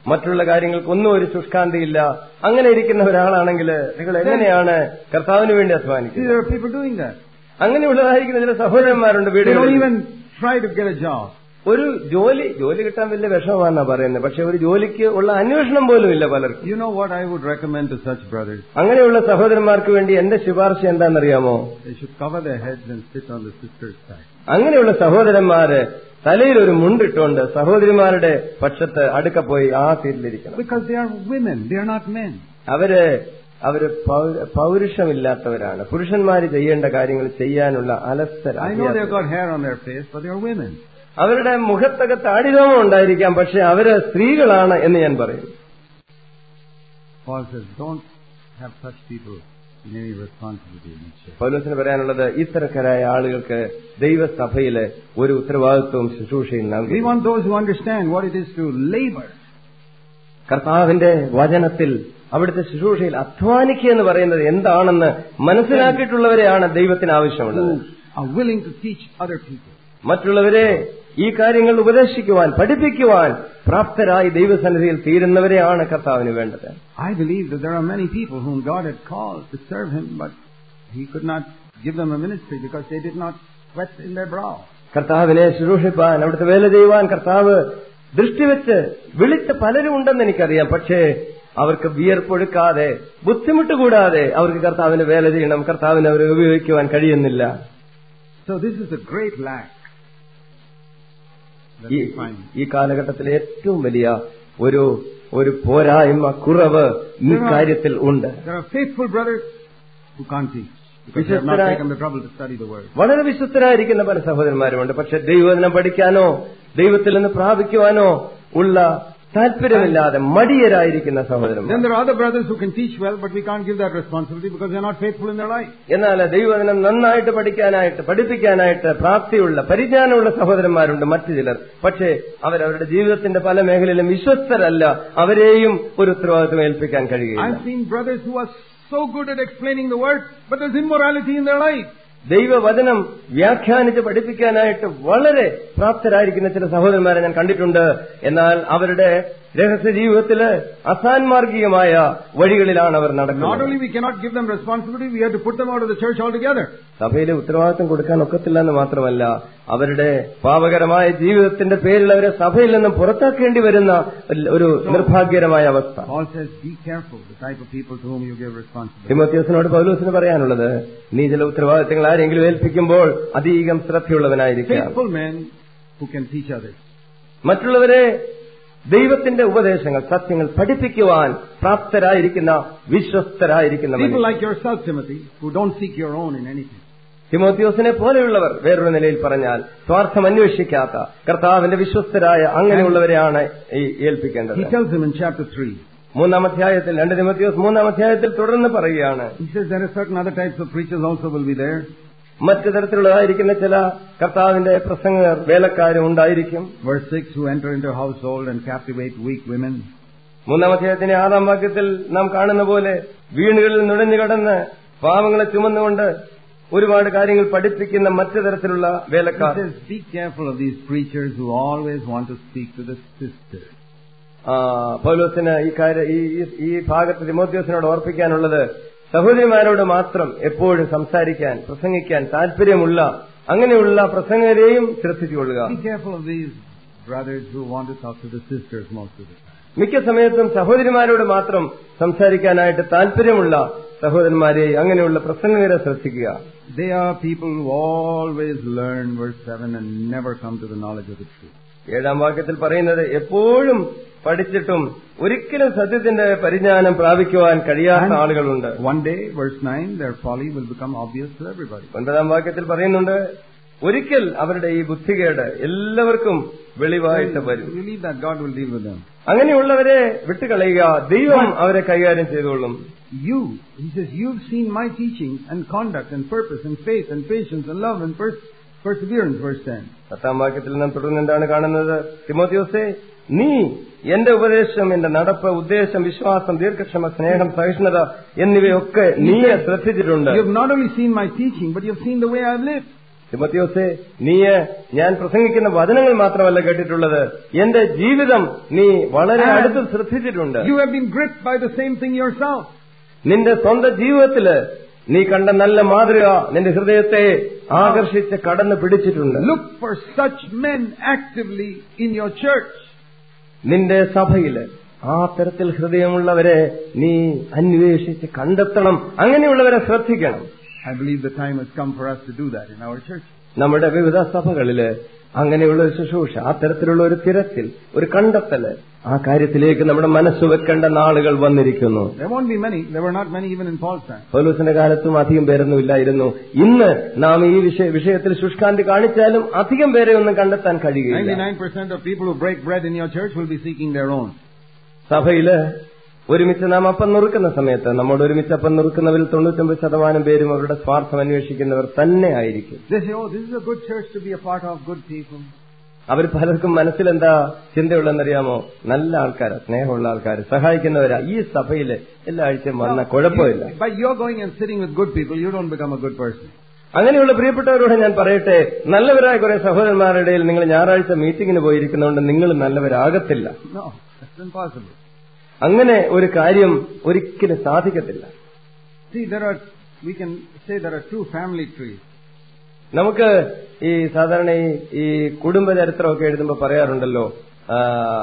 Speaker 2: മറ്റുള്ള കാര്യങ്ങൾക്കൊന്നും ഒരു ശുഷ്കാന്തിയില്ല അങ്ങനെ ഇരിക്കുന്ന ഒരാളാണെങ്കിൽ നിങ്ങൾ എങ്ങനെയാണ് കർത്താവിന് വേണ്ടി
Speaker 1: See,
Speaker 2: അധ്വാനിക്കുന്നത്
Speaker 1: there are people doing that.
Speaker 2: അങ്ങനെയുള്ളതായിരിക്കുന്ന ചില സഹോദരന്മാരുണ്ട്
Speaker 1: They don't
Speaker 2: വീടുകളിൽ
Speaker 1: even try to get a job.
Speaker 2: ഒരു ജോലി ജോലി കിട്ടാൻ വലിയ വിഷമമാണെന്നാ പറയുന്നത് പക്ഷെ ഒരു ജോലിക്ക് ഉള്ള അന്വേഷണം പോലും ഇല്ല പലർക്കും
Speaker 1: You know what I would recommend to such brothers?
Speaker 2: അങ്ങനെയുള്ള സഹോദരന്മാർക്ക് വേണ്ടി എന്റെ ശുപാർശ എന്താണെന്നറിയാമോ
Speaker 1: They should cover their heads and sit on the sister's side.
Speaker 2: അങ്ങനെയുള്ള സഹോദരന്മാര് തലയിൽ ഒരു മുണ്ടിട്ടുകൊണ്ട് സഹോദരിമാരുടെ പക്ഷത്ത് അടുക്ക പോയി ആ സീറ്റിലിരിക്കണം
Speaker 1: Because they are women, they are not men.
Speaker 2: അവര് അവര് പൗ- പൗരുഷമില്ലാത്തവരാണ് പുരുഷന്മാര് ചെയ്യേണ്ട കാര്യങ്ങൾ ചെയ്യാനുള്ള അലസര
Speaker 1: I know they've got hair on their face, but they are women.
Speaker 2: അവരുടെ മുഖത്തൊക്കെ താടിരോമം ഉണ്ടായിരിക്കാം പക്ഷെ അവര് സ്ത്രീകളാണ് എന്ന് ഞാൻ പറയും
Speaker 1: Paul says, don't have such people in any responsibility in the church.
Speaker 2: പൗലോസിന് പറയാനുള്ളത് ഇത്തരക്കാരായ ആളുകൾക്ക് ദൈവസഭയില് ഒരു ഉത്തരവാദിത്വവും ശുശ്രൂഷയും
Speaker 1: We
Speaker 2: നൽകി
Speaker 1: want those who understand what it is to labor.
Speaker 2: കർത്താവിന്റെ വചനത്തിൽ അവിടുത്തെ ശുശ്രൂഷയിൽ അധ്വാനിക്കുക എന്ന് പറയുന്നത് എന്താണെന്ന് മനസ്സിലാക്കിയിട്ടുള്ളവരെയാണ് ദൈവത്തിന് ആവശ്യമുള്ളത്
Speaker 1: who are willing to teach other people.
Speaker 2: മറ്റുള്ളവരെ ഈ കാര്യങ്ങൾ ഉപദേശിക്കുവാൻ പഠിപ്പിക്കുവാൻ പ്രാപ്തരായി ദൈവസന്നിധിയിൽ തീരുന്നവരെയാണ് കർത്താവിന് വേണ്ടത്
Speaker 1: I believe that there are many people whom God had called to serve Him, but He could not give them a ministry because they did not sweat in their brow.
Speaker 2: കർത്താവിനെ ശുശ്രൂഷിപ്പാൻ അവിടുത്തെ വേല ചെയ്യുവാൻ കർത്താവ് ദൃഷ്ടിവെച്ച് വിളിച്ച പലരും ഉണ്ടെന്ന് എനിക്കറിയാം പക്ഷേ അവർക്ക് വിയർപ്പൊഴുക്കാതെ ബുദ്ധിമുട്ട് കൂടാതെ അവർക്ക് കർത്താവിന് വേല ചെയ്യണം കർത്താവിനെ അവരെ ഉപയോഗിക്കുവാൻ കഴിയുന്നില്ല
Speaker 1: So this is a great lack that
Speaker 2: ഈ
Speaker 1: we find.
Speaker 2: ഈ കാലഘട്ടത്തിലെ ഏറ്റവും വലിയ ഒരു ഒരു പോരായ്മ കുറവ് ഈ കാര്യത്തിൽ ഉണ്ട്
Speaker 1: There are faithful brothers who can't teach because they have not taken the trouble to study the Word.
Speaker 2: വളരെ വിശ്വസ്തരായിരിക്കുന്ന പല സഹോദരന്മാരുമുണ്ട് പക്ഷെ ദൈവവചനം പഠിക്കാനോ ദൈവത്തിൽ നിന്ന് പ്രാപിക്കുവാനോ ഉള്ള താല്പര്യമില്ലാതെ മടിയരായിരിക്കുന്ന സഹോദരന്മാർ
Speaker 1: Then there are other brothers who can teach well, but we can't give that responsibility because they are not faithful in their life.
Speaker 2: എന്നാൽ ദൈവവചനം നന്നായിട്ട് പഠിക്കാനായിട്ട് പഠിപ്പിക്കാനായിട്ട് പ്രാപ്തിയുള്ള പരിജ്ഞാനമുള്ള സഹോദരന്മാരുണ്ട് മറ്റു ചിലർ പക്ഷേ അവരവരുടെ ജീവിതത്തിന്റെ പല മേഖലയിലും വിശ്വസ്തരല്ല അവരെയും ഒരു ഉത്തരവാദിത്വം ഏൽപ്പിക്കാൻ കഴിയുകയില്ല
Speaker 1: I've seen brothers who are so good at explaining the Word, but there's immorality in their life.
Speaker 2: ദൈവവചനം വ്യാഖ്യാനിച്ച് പഠിപ്പിക്കാനായിട്ട് വളരെ പ്രാപ്തരായിരിക്കുന്ന ചില സഹോദരന്മാരെ ഞാൻ കണ്ടിട്ടുണ്ട് എന്നാൽ അവരുടെ രഹസ്യ ജീവിതത്തില് അസാൻമാർഗികമായ വഴികളിലാണ് അവർ
Speaker 1: Not
Speaker 2: നടക്കുന്നത്
Speaker 1: only we cannot give them responsibility, we have to put them out of the church altogether.
Speaker 2: സഭയിലെ ഉത്തരവാദിത്വം കൊടുക്കാൻ ഒക്കത്തില്ല എന്ന് മാത്രമല്ല അവരുടെ പാപകരമായ ജീവിതത്തിന്റെ പേരിൽ അവരെ സഭയിൽ നിന്നും പുറത്താക്കേണ്ടി വരുന്ന ഒരു നിർഭാഗ്യകരമായ അവസ്ഥ
Speaker 1: Paul says, be careful the type of people to whom you give responsibility.
Speaker 2: തിമോത്യോസിനോട് പൗലൂസിന് പറയാനുള്ളത് നീ ചില ഉത്തരവാദിത്തങ്ങൾ ആരെങ്കിലും ഏൽപ്പിക്കുമ്പോൾ അധികം ശ്രദ്ധയുള്ളവനായിരിക്കാം
Speaker 1: Faithful men who can teach others.
Speaker 2: മറ്റുള്ളവരെ ദൈവത്തിന്റെ ഉപദേശങ്ങൾ സത്യങ്ങൾ പഠിപ്പിക്കുവാൻ പ്രാപ്തരായിരിക്കുന്ന വിശ്വസ്തരായിരിക്കുന്ന
Speaker 1: People
Speaker 2: മനുഷ്യർ.
Speaker 1: like yourself, Timothy, who don't seek your own in anything.
Speaker 2: തിമോത്തിയോസിനെ പോലെയുള്ളവർ വേറൊരു നിലയിൽ പറഞ്ഞാൽ സ്വാർത്ഥം അന്വേഷിക്കാത്ത കർത്താവിന്റെ വിശ്വസ്തരായ അങ്ങനെയുള്ളവരെയാണ് ഈ ഏൽപ്പിക്കേണ്ടത്
Speaker 1: He tells him in chapter 3.
Speaker 2: മൂന്നാം അധ്യായത്തിൽ രണ്ട് തിമോത്തിയോസ് മൂന്നാം അധ്യായത്തിൽ തുടർന്ന് പറയുകയാണ്
Speaker 1: He says there are certain other types of preachers also will be there.
Speaker 2: മറ്റു തരത്തിലുള്ളതായിരിക്കുന്ന ചില കർത്താവിന്റെ പ്രസംഗകർ വേലക്കാരും ഉണ്ടായിരിക്കും
Speaker 1: Verse 6, who enter into a household and captivate weak women.
Speaker 2: മൂന്നാം അധ്യായത്തിന്റെ ആറാം വാക്യത്തിൽ നാം കാണുന്ന പോലെ വീണുകളിൽ നുഴഞ്ഞു കടന്ന് പാവങ്ങളെ ചുമന്നുകൊണ്ട് ഒരുപാട് കാര്യങ്ങൾ പഠിപ്പിക്കുന്ന മറ്റു തരത്തിലുള്ള
Speaker 1: He
Speaker 2: വേലക്കാർ
Speaker 1: says, be careful of these preachers who always want to speak to the sisters.
Speaker 2: ആ, പൗലോസിന് ഈ കാര്യ ഈ ഈ- ഈ ഭാഗത്ത് തിമോത്യോസിനോട് ഓർപ്പിക്കാനുള്ളത് സഹോദരിമാരോട് മാത്രം എപ്പോഴും സംസാരിക്കാൻ പ്രസംഗിക്കാൻ താല്പര്യമുള്ള അങ്ങനെയുള്ള പ്രസംഗരെയും ശ്രദ്ധിച്ചുകൊള്ളുക
Speaker 1: Be careful of these brothers who want to talk to the sisters most of the time.
Speaker 2: മിക്ക സമയത്തും സഹോദരിമാരോട് മാത്രം സംസാരിക്കാനായിട്ട് താല്പര്യമുള്ള സഹോദരന്മാരെ അങ്ങനെയുള്ള പ്രസംഗകരെ ശ്രദ്ധിക്കുക
Speaker 1: They are people who always learn verse 7 and never come to the knowledge of the truth.
Speaker 2: ഏഴാം വാക്യത്തിൽ പറയുന്നത് എപ്പോഴും പഠിച്ചിട്ടും ഒരിക്കലും സത്യത്തിന്റെ പരിജ്ഞാനം പ്രാപിക്കുവാൻ കഴിയാത്ത ആളുകളുണ്ട്
Speaker 1: One day, verse 9, their folly will become obvious to everybody.
Speaker 2: ഒൻപതാം വാക്യത്തിൽ പറയുന്നുണ്ട് ഒരിക്കൽ അവരുടെ ഈ ബുദ്ധികേട് എല്ലാവർക്കും വെളിവായിട്ട് വരും
Speaker 1: You leave that, God will deal with them.
Speaker 2: അങ്ങനെയുള്ളവരെ വിട്ടുകളയുക ദൈവം അവരെ കൈകാര്യം ചെയ്തോളും
Speaker 1: You, he says, you've seen my teaching and conduct and purpose and faith and patience and love and pers- perseverance, verse 10.
Speaker 2: പത്താം വാക്യത്തിൽ നാം തുടർന്ന് എന്താണ് കാണുന്നത് തിമോത്തിയോസേ നീ എന്റെ ഉപദേശം എന്റെ നടപ്പ് ഉദ്ദേശം വിശ്വാസം ദീർഘക്ഷമ സ്നേഹം സഹിഷ്ണുത എന്നിവയൊക്കെ നീ ശ്രദ്ധിച്ചിട്ടുണ്ട്
Speaker 1: You have not only seen my teaching, but you have seen the way I've lived.
Speaker 2: തിമത്യോസെ നീ ഞാൻ പ്രസംഗിക്കുന്ന വചനങ്ങൾ മാത്രമല്ല കേട്ടിട്ടുള്ളത് എന്റെ ജീവിതം നീ വളരെ അടുത്ത് ശ്രദ്ധിച്ചിട്ടുണ്ട്
Speaker 1: You have been gripped by the same thing yourself.
Speaker 2: നിന്റെ സ്വന്തം ജീവിതത്തില് നീ കണ്ട നല്ല മാതൃക നിന്റെ ഹൃദയത്തെ ആകർഷിച്ച് കടന്നു പിടിച്ചിട്ടുണ്ട്
Speaker 1: Look for such men actively in your church.
Speaker 2: നിന്റെ സഭയില് ആ തരത്തിൽ ഹൃദയമുള്ളവരെ നീ അന്വേഷിച്ച് കണ്ടെത്തണം അങ്ങനെയുള്ളവരെ ശ്രദ്ധിക്കണം
Speaker 1: I believe the time has come for us to do that in our church.
Speaker 2: നമ്മുടെ വിവിധ സഭകളില് അങ്ങനെയുള്ള ഒരു ശുശ്രൂഷ ആ തരത്തിലുള്ള ഒരു തിരച്ചിൽ ഒരു കണ്ടെത്തല് ആ കാര്യത്തിലേക്ക് നമ്മുടെ മനസ്സ് വെക്കേണ്ട നാളുകൾ വന്നിരിക്കുന്നു
Speaker 1: There won't be many. There were not many even in Paul's time.
Speaker 2: പൗലൂസിന്റെ കാലത്തും അധികം പേരൊന്നും ഇല്ലായിരുന്നു ഇന്ന് നാം ഈ വിഷയ വിഷയത്തിൽ ശുഷ്കാന്തി കാണിച്ചാലും അധികം പേരെ ഒന്നും കണ്ടെത്താൻ കഴിയുകയില്ല
Speaker 1: 99% of people who break bread in your church will be seeking their own.
Speaker 2: സഭയില് ഒരുമിച്ച് നാം അപ്പം നുറുക്കുന്ന സമയത്ത് നമ്മോട് ഒരുമിച്ച് അപ്പം നുറുക്കുന്നവരിൽ തൊണ്ണൂറ്റൊമ്പത് ശതമാനം പേരും അവരുടെ സ്വാർത്ഥം അന്വേഷിക്കുന്നവർ തന്നെ ആയിരിക്കും
Speaker 1: They say, oh, this is a good church to be a part of, good people.
Speaker 2: അവർ പലർക്കും മനസ്സിലെന്താ ചിന്തയുള്ളതെന്നറിയാമോ നല്ല ആൾക്കാരാ സ്നേഹമുള്ള ആൾക്കാർ സഹായിക്കുന്നവരാ ഈ സഭയില് എല്ലാ ആഴ്ചയും വന്ന കുഴപ്പമില്ല
Speaker 1: You- by your going and sitting with good people, you don't become a good person.
Speaker 2: അങ്ങനെയുള്ള പ്രിയപ്പെട്ടവരോട് ഞാൻ പറയട്ടെ നല്ലവരായ കുറെ സഹോദരന്മാരുടെ ഇടയിൽ നിങ്ങൾ ഞായറാഴ്ച മീറ്റിംഗിന് പോയിരിക്കുന്നതുകൊണ്ട് നിങ്ങൾ നല്ലവരാകത്തില്ല
Speaker 1: No, that's impossible.
Speaker 2: അങ്ങനെ ഒരു കാര്യം ഒരിക്കലും സാധിക്കത്തില്ല
Speaker 1: See, there are, we can say there are two family trees.
Speaker 2: നമുക്ക് ഈ സാധാരണ ഈ ഈ കുടുംബ ചരിത്രമൊക്കെ എഴുതുമ്പോൾ പറയാറുണ്ടല്ലോ ആ,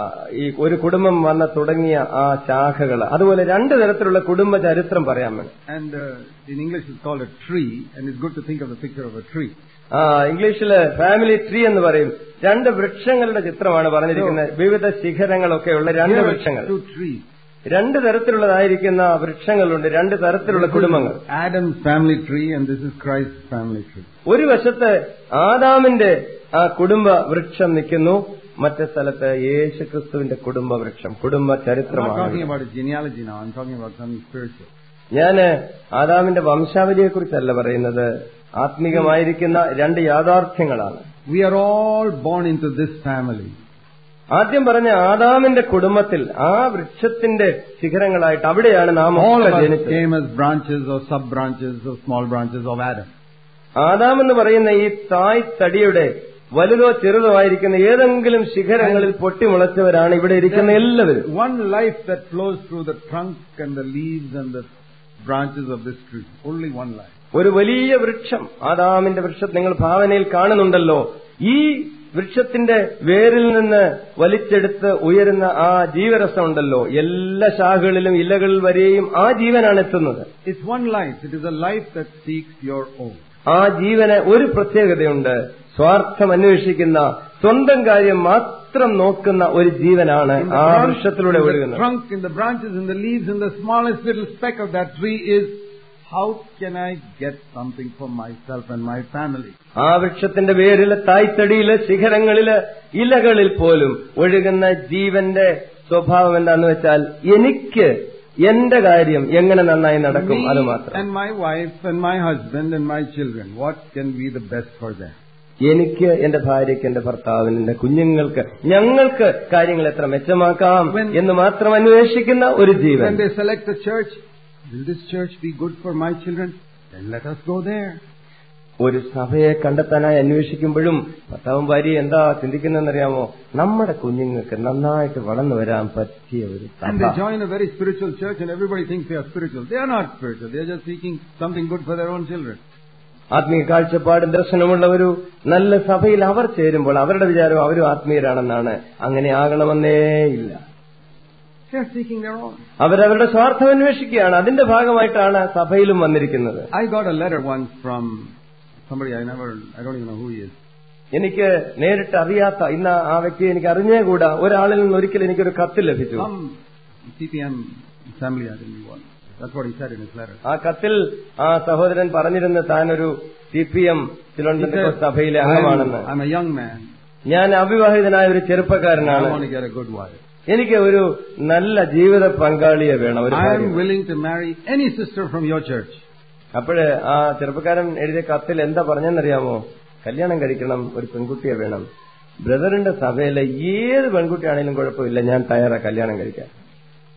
Speaker 2: ഈ ഒരു കുടുംബം വന്ന തുടങ്ങിയ ആ ശാഖകൾ അതുപോലെ രണ്ട് തരത്തിലുള്ള കുടുംബ ചരിത്രം പറയാൻ വേണം
Speaker 1: And uh, in English it's called a tree, and it's good to think of the picture of a tree.
Speaker 2: ആ ഇംഗ്ലീഷില് ഫാമിലി ട്രീ എന്ന് പറയും രണ്ട് വൃക്ഷങ്ങളുടെ ചിത്രമാണ് പറഞ്ഞിരിക്കുന്നത് വിവിധ ശിഖരങ്ങളൊക്കെയുള്ള രണ്ട്
Speaker 1: Here are
Speaker 2: വൃക്ഷങ്ങൾ
Speaker 1: two trees.
Speaker 2: രണ്ട് തരത്തിലുള്ളതായിരിക്കുന്ന വൃക്ഷങ്ങളുണ്ട് രണ്ട് തരത്തിലുള്ള കുടുംബങ്ങൾ
Speaker 1: Adam's family tree, and this is Christ's family tree.
Speaker 2: ഒരു വശത്ത് ആദാമിന്റെ ആ കുടുംബ വൃക്ഷം നിൽക്കുന്നു മറ്റേ സ്ഥലത്ത് യേശു ക്രിസ്തുവിന്റെ കുടുംബ വൃക്ഷം കുടുംബ
Speaker 1: I'm not talking
Speaker 2: ചരിത്രമാണ്
Speaker 1: about his genealogy now, I'm talking about something spiritual.
Speaker 2: ഞാന് ആദാമിന്റെ വംശാവലിയെ കുറിച്ചല്ല പറയുന്നത് ആത്മീകമായിരിക്കുന്ന രണ്ട് യാഥാർത്ഥ്യങ്ങളാണ്
Speaker 1: We are all born into this family.
Speaker 2: ആദ്യം പറഞ്ഞ ആദാമിന്റെ കുടുംബത്തിൽ ആ വൃക്ഷത്തിന്റെ ശിഖരങ്ങളായിട്ട് അവിടെയാണ് നാം
Speaker 1: All
Speaker 2: ഒക്കെ
Speaker 1: of us
Speaker 2: ജനിച്ചത്
Speaker 1: came as branches or sub branches or small branches of Adam.
Speaker 2: Adam എന്ന് പറയുന്ന ഈ തായ് തടിയുടെ വലുതോ ചെറുതോ ആയിരിക്കുന്ന ഏതെങ്കിലും ശിഖരങ്ങളിൽ പൊട്ടിമുളച്ചവരാണ് ഇവിടെ ഇരിക്കുന്ന എല്ലാവരും
Speaker 1: One life that flows through the trunk and the leaves and the branches of this tree. Only one life.
Speaker 2: ഒരു വലിയ വൃക്ഷം ആദാമിന്റെ വൃക്ഷം നിങ്ങൾ ഭാവനയിൽ കാണുന്നുണ്ടല്ലോ ഈ വൃക്ഷത്തിന്റെ വേരിൽ നിന്ന് വലിച്ചെടുത്ത് ഉയരുന്ന ആ ജീവരസം ഉണ്ടല്ലോ എല്ലാ ശാഖകളിലും ഇലകളിൽ വരെയും ആ ജീവനാണ് എത്തുന്നത്
Speaker 1: It's one life. It is a life that seeks your own.
Speaker 2: ആ ജീവന് ഒരു പ്രത്യേകതയുണ്ട് സ്വാർത്ഥം അന്വേഷിക്കുന്ന സ്വന്തം കാര്യം മാത്രം നോക്കുന്ന ഒരു ജീവനാണ്
Speaker 1: In the
Speaker 2: ആ
Speaker 1: trunk,
Speaker 2: വൃക്ഷത്തിലൂടെ
Speaker 1: in the
Speaker 2: ഒഴുകുന്നത്
Speaker 1: trunk, in the branches, in the leaves, in the smallest little speck of that tree is how can I get something for myself and my family?
Speaker 2: ആ വൃക്ഷത്തിന്റെ വേരിലെ തായ്തടിയിലെ ശിഖരങ്ങളില് ഇലകളിൽ പോലും ഒഴുകുന്ന ജീവന്റെ സ്വഭാവം എന്താന്ന് വെച്ചാൽ എനിക്ക് എന്റെ കാര്യം എങ്ങനെ നന്നായി നടക്കും
Speaker 1: Me
Speaker 2: അത് മാത്രം
Speaker 1: and my wife and my husband and my children, what can be the best for them?
Speaker 2: എനിക്ക് എന്റെ ഭാര്യയ്ക്ക് എന്റെ ഭർത്താവിന് എന്റെ കുഞ്ഞുങ്ങൾക്ക് ഞങ്ങൾക്ക് കാര്യങ്ങൾ എത്ര മെച്ചമാക്കാം
Speaker 1: When-
Speaker 2: എന്ന് മാത്രം അന്വേഷിക്കുന്ന ഒരു ജീവൻ
Speaker 1: When they select a church, will this church be good for my children? Then let us go there.
Speaker 2: ഒരു സഭയെ കണ്ടെത്താനായി അന്വേഷിക്കുമ്പോഴും ഭർത്താവും ഭാര്യ എന്താ ചിന്തിക്കുന്നതെന്നറിയാമോ നമ്മുടെ കുഞ്ഞുങ്ങൾക്ക് നന്നായിട്ട് വളർന്നു വരാൻ പറ്റിയ ഒരു
Speaker 1: And they
Speaker 2: സഭ
Speaker 1: join a very spiritual church and everybody thinks they are spiritual. They are not spiritual. They are just seeking something good for their own children.
Speaker 2: ആത്മീയ കാഴ്ചപ്പാടും ദർശനമുള്ള ഒരു നല്ല സഭയിൽ അവർ ചേരുമ്പോൾ അവരുടെ വിചാരം അവരും ആത്മീയരാണെന്നാണ് അങ്ങനെ ആകണമെന്നേ ഇല്ല
Speaker 1: They are seeking their own.
Speaker 2: അവരവരുടെ സ്വാർത്ഥം അന്വേഷിക്കുകയാണ് അതിന്റെ ഭാഗമായിട്ടാണ് സഭയിലും വന്നിരിക്കുന്നത്
Speaker 1: I got a letter once from somebody I never, I don't even know who he is.
Speaker 2: എനിക്ക് നേരിട്ട് അറിയാത്ത ഇന്ന് ആ വ്യക്തിയെ എനിക്ക് അറിഞ്ഞേകൂടാ ഒരാളിൽ നിന്ന് ഒരിക്കൽ എനിക്കൊരു കത്ത് ലഭിച്ചു
Speaker 1: Some CPM assembly, I think he was. That's what he said in his letter.
Speaker 2: ആ കത്തിൽ ആ സഹോദരൻ പറഞ്ഞിരുന്ന താനൊരു C P M
Speaker 1: He
Speaker 2: Thiruvananthapuram
Speaker 1: said,
Speaker 2: സഭയിലെ
Speaker 1: I'm,
Speaker 2: അംഗമാണെന്ന്
Speaker 1: I'm a young man.
Speaker 2: ഞാൻ അവിവാഹിതനായ ഒരു
Speaker 1: I
Speaker 2: ചെറുപ്പക്കാരനാണ്
Speaker 1: want to get a good wife.
Speaker 2: എനിക്ക് ഒരു നല്ല ജീവിത പങ്കാളിയെ വേണം ഒരു
Speaker 1: I
Speaker 2: ഭാര്യ.
Speaker 1: am willing to marry any sister from your church.
Speaker 2: അപ്പോഴ് ആ ചെറുപ്പക്കാരൻ എഴുതിയ കത്തിൽ എന്താ പറഞ്ഞെന്നറിയാമോ കല്യാണം കഴിക്കണം ഒരു പെൺകുട്ടിയെ വേണം ബ്രദറിന്റെ സഭയിലെ ഏത് പെൺകുട്ടിയാണെങ്കിലും കുഴപ്പമില്ല ഞാൻ തയ്യാറാ കല്യാണം കഴിക്കാൻ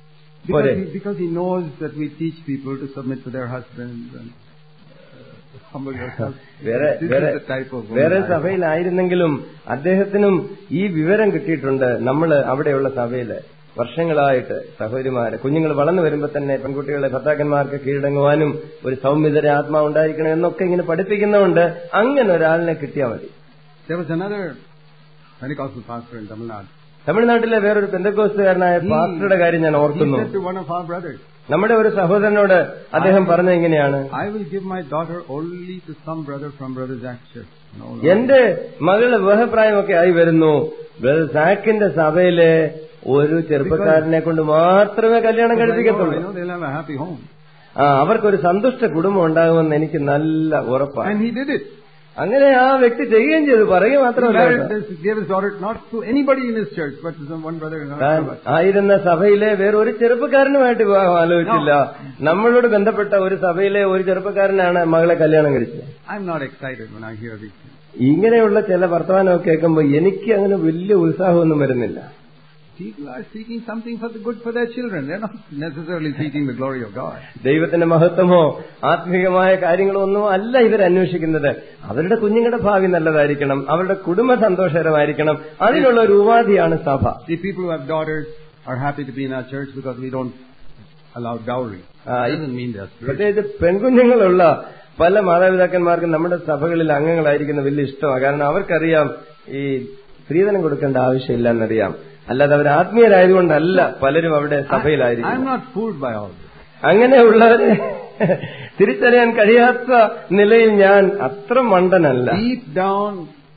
Speaker 1: Because
Speaker 2: പോരെ?
Speaker 1: he, because he knows that we teach people to submit to their husbands and uh, humble yourself.
Speaker 2: വേറെ
Speaker 1: This
Speaker 2: വേറെ
Speaker 1: is the type of woman
Speaker 2: വേറെ
Speaker 1: I am.
Speaker 2: സഭയിലായിരുന്നെങ്കിലും അദ്ദേഹത്തിനും ഈ വിവരം കിട്ടിയിട്ടുണ്ട് നമ്മൾ അവിടെയുള്ള സഭയില് വർഷങ്ങളായിട്ട് സഹോദരിമാര് കുഞ്ഞുങ്ങൾ വളർന്നു വരുമ്പോ തന്നെ പെൺകുട്ടികളെ ഭർത്താക്കന്മാർക്ക് കീഴടങ്ങുവാനും ഒരു സൗമ്യതര ആത്മാവ് ഉണ്ടായിരിക്കണം എന്നൊക്കെ ഇങ്ങനെ പഠിപ്പിക്കുന്നതുകൊണ്ട് അങ്ങനെ ഒരാളിനെ കിട്ടിയാൽ മതി
Speaker 1: There was another Pentecostal pastor in Tamil Nadu.
Speaker 2: തമിഴ്നാട്ടിലെ വേറൊരു പെന്തക്കോസ്തുകാരനായ പാസ്റ്ററുടെ കാര്യം ഞാൻ
Speaker 1: He
Speaker 2: ഓർക്കുന്നു
Speaker 1: said to one of our brothers,
Speaker 2: നമ്മുടെ ഒരു സഹോദരനോട് അദ്ദേഹം പറഞ്ഞ ഇങ്ങനെയാണ്
Speaker 1: I will give my daughter only to some brother from Brother Zach's church. No, no.
Speaker 2: എന്റെ മകള് വിവാഹപ്രായമൊക്കെ ആയി വരുന്നു ബ്രദർ സാക്കിന്റെ സഭയിലെ ഒരു ചെറുപ്പക്കാരനെ കൊണ്ട് മാത്രമേ കല്യാണം
Speaker 1: Because I know,
Speaker 2: കഴിപ്പിക്കത്തുള്ളൂ
Speaker 1: I know they'll have a happy home.
Speaker 2: ആ അവർക്കൊരു സന്തുഷ്ട കുടുംബം ഉണ്ടാകുമെന്ന് എനിക്ക് നല്ല ഉറപ്പാണ്
Speaker 1: And he did it.
Speaker 2: അങ്ങനെ ആ വ്യക്തി ചെയ്യുകയും ചെയ്തു പറയുക
Speaker 1: He
Speaker 2: മാത്രമല്ല
Speaker 1: married
Speaker 2: കേട്ടോ.
Speaker 1: this, gave his daughter not to anybody in his church, but to some one brother in our
Speaker 2: താൻ
Speaker 1: church.
Speaker 2: ആയിരുന്ന സഭയിലെ വേറൊരു ചെറുപ്പക്കാരനുമായിട്ട് വിവാഹം ആലോചിച്ചില്ല നമ്മളോട് ബന്ധപ്പെട്ട ഒരു സഭയിലെ ഒരു ചെറുപ്പക്കാരനാണ് മകളെ കല്യാണം കഴിച്ചത്
Speaker 1: I'm not excited when I hear these things.
Speaker 2: ഇങ്ങനെയുള്ള ചില വർത്തമാനമൊക്കെ കേൾക്കുമ്പോൾ എനിക്ക് അങ്ങനെ വലിയ ഉത്സാഹമൊന്നും വരുന്നില്ല
Speaker 1: People are seeking something for the good for their children. They're not necessarily seeking the glory of God.
Speaker 2: ദൈവത്തിന്റെ മഹത്വമോ ആത്മീയമായ കാര്യങ്ങളോ ഒന്നും അല്ല ഇവർ അന്വേഷിക്കുന്നത് അവരുടെ കുഞ്ഞുങ്ങളുടെ ഭാവി നല്ലതായിരിക്കണം അവരുടെ കുടുംബ സന്തോഷകരമായിരിക്കണം അതിനുള്ള ഒരു ഉപാധിയാണ് സഭ
Speaker 1: See, people who have daughters are happy to be in our church because we don't allow dowry.
Speaker 2: Ah,
Speaker 1: It
Speaker 2: it-
Speaker 1: doesn't mean they're spiritual.
Speaker 2: പ്രത്യേകിച്ച് പെൺകുഞ്ഞുങ്ങളുള്ള പല മാതാപിതാക്കന്മാർക്കും നമ്മുടെ സഭകളിൽ അംഗങ്ങളായിരിക്കുന്ന വലിയ ഇഷ്ടമാണ് കാരണം അവർക്കറിയാം ഈ സ്ത്രീധനം കൊടുക്കേണ്ട ആവശ്യമില്ല എന്നറിയാം അല്ലാതെ അവർ ആത്മീയരായതുകൊണ്ടല്ല പലരും അവിടെ
Speaker 1: I, I'm
Speaker 2: സഭയിലായിരിക്കും
Speaker 1: not fooled by all this.
Speaker 2: അങ്ങനെയുള്ളവരെ തിരിച്ചറിയാൻ കഴിയാത്ത നിലയിൽ ഞാൻ അത്ര മണ്ടനല്ല
Speaker 1: Deep down,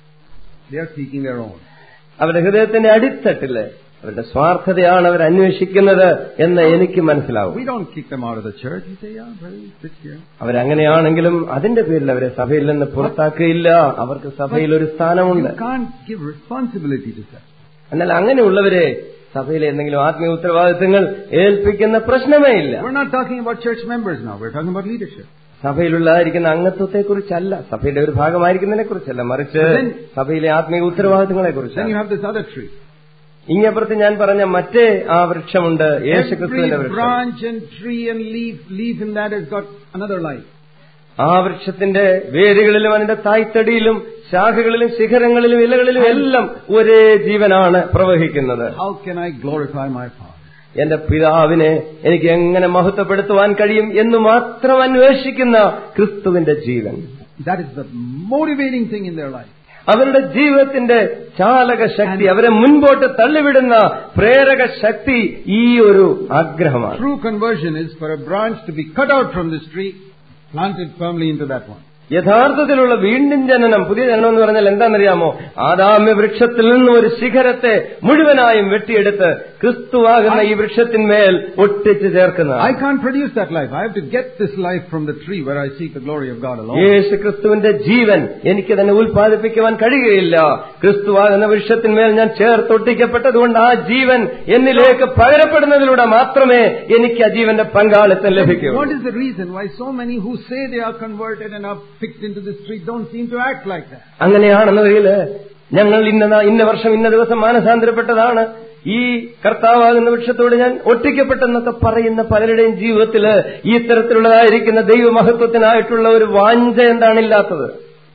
Speaker 1: they are seeking their own.
Speaker 2: അവരുടെ ഹൃദയത്തിന്റെ അടിത്തട്ടില് അവരുടെ സ്വാർത്ഥതയാണ് അവർ അന്വേഷിക്കുന്നത് എന്ന് എനിക്ക് മനസ്സിലാവും
Speaker 1: We don't kick them out of the church. We say, yeah, brother, sit here.
Speaker 2: അവരങ്ങനെയാണെങ്കിലും അതിന്റെ പേരിൽ അവരെ സഭയിൽ നിന്ന് പുറത്താക്കുകയില്ല അവർക്ക് സഭയിൽ ഒരു സ്ഥാനമുണ്ട്
Speaker 1: You can't give responsibility to that.
Speaker 2: എന്നാൽ അങ്ങനെയുള്ളവരെ സഭയിലെ എന്തെങ്കിലും ആത്മീയ ഉത്തരവാദിത്തങ്ങൾ ഏൽപ്പിക്കുന്ന പ്രശ്നമേ ഇല്ല
Speaker 1: We're not talking about church members now. We're talking about leadership.
Speaker 2: സഭയിലുള്ളതായിരിക്കുന്ന അംഗത്വത്തെ കുറിച്ചല്ല സഭയുടെ ഒരു ഭാഗമായിരിക്കുന്നതിനെ കുറിച്ചല്ല മറിച്ച്
Speaker 1: Then-
Speaker 2: സഭയിലെ ആത്മീയ ഉത്തരവാദിത്തങ്ങളെ
Speaker 1: Then you
Speaker 2: കുറിച്ച്
Speaker 1: have this other tree.
Speaker 2: ഇങ്ങപ്പുറത്ത് ഞാൻ പറഞ്ഞ മറ്റേ ആ വൃക്ഷമുണ്ട് യേശുക്രിസ്തുവിന്റെ
Speaker 1: Every
Speaker 2: വൃക്ഷം
Speaker 1: branch and tree and leaf, leaf in that has got another life.
Speaker 2: ആ വൃക്ഷത്തിന്റെ വേരുകളിലും അതിന്റെ തായ്തടിയിലും ശാഖകളിലും ശിഖരങ്ങളിലും ഇലകളിലും എല്ലാം ഒരേ ജീവനാണ് പ്രവഹിക്കുന്നത്
Speaker 1: How can I glorify my Father?
Speaker 2: എന്റെ പിതാവിനെ എനിക്ക് എങ്ങനെ മഹത്വപ്പെടുത്തുവാൻ കഴിയും എന്ന് മാത്രം അന്വേഷിക്കുന്ന ക്രിസ്തുവിന്റെ ജീവൻ
Speaker 1: That is the motivating thing in their life.
Speaker 2: അവരുടെ ജീവിതത്തിന്റെ ചാലക ശക്തി അവരെ മുൻപോട്ട് തള്ളിവിടുന്ന പ്രേരക ശക്തി ഈ ഒരു ആഗ്രഹമാണ്
Speaker 1: True conversion is for a branch to be cut out from this tree, planted firmly into that one.
Speaker 2: യഥാർത്ഥത്തിലുള്ള വീണ്ടും ജനനം പുതിയ ജനനം എന്ന് പറഞ്ഞാൽ എന്താണെന്നറിയാമോ ആദാമ്യ വൃക്ഷത്തിൽ നിന്ന് ഒരു ശിഖരത്തെ മുഴുവനായും വെട്ടിയെടുത്ത് ക്രിസ്തുവാകുന്ന ഈ വൃക്ഷത്തിന്മേൽ ഒട്ടിച്ചു ചേർക്കുന്ന
Speaker 1: I can't produce that life. I have to get this life from the tree where I seek the glory of God alone.
Speaker 2: യേശു ക്രിസ്തുവിന്റെ ജീവൻ എനിക്ക് തന്നെ ഉൽപ്പാദിപ്പിക്കുവാൻ കഴിയുകയില്ല ക്രിസ്തുവാകുന്ന വൃക്ഷത്തിന്മേൽ ഞാൻ ചേർത്തൊട്ടിക്കപ്പെട്ടതുകൊണ്ട് ആ ജീവൻ എന്നിലേക്ക് പകരപ്പെടുന്നതിലൂടെ മാത്രമേ എനിക്ക് ആ ജീവന്റെ പങ്കാളിത്തം ലഭിക്കൂ
Speaker 1: What is the reason why so many who say they are converted and are picked into this tree don't seem to act like that?
Speaker 2: അങ്ങനെയാണെന്നതിൽ ഞങ്ങൾ ഇന്ന ഇന്ന വർഷം ഇന്ന ദിവസം മാനസാന്തരപ്പെട്ടതാണ് ഈ കർത്താവാകുന്ന വൃക്ഷത്തോട് ഞാൻ ഒട്ടിക്കപ്പെട്ടെന്നൊക്കെ പറയുന്ന പലരുടെയും ജീവിതത്തിൽ ഈ തരത്തിലുള്ളതായിരിക്കുന്ന ദൈവമഹത്വത്തിനായിട്ടുള്ള ഒരു വാഞ്ച എന്താണില്ലാത്തത്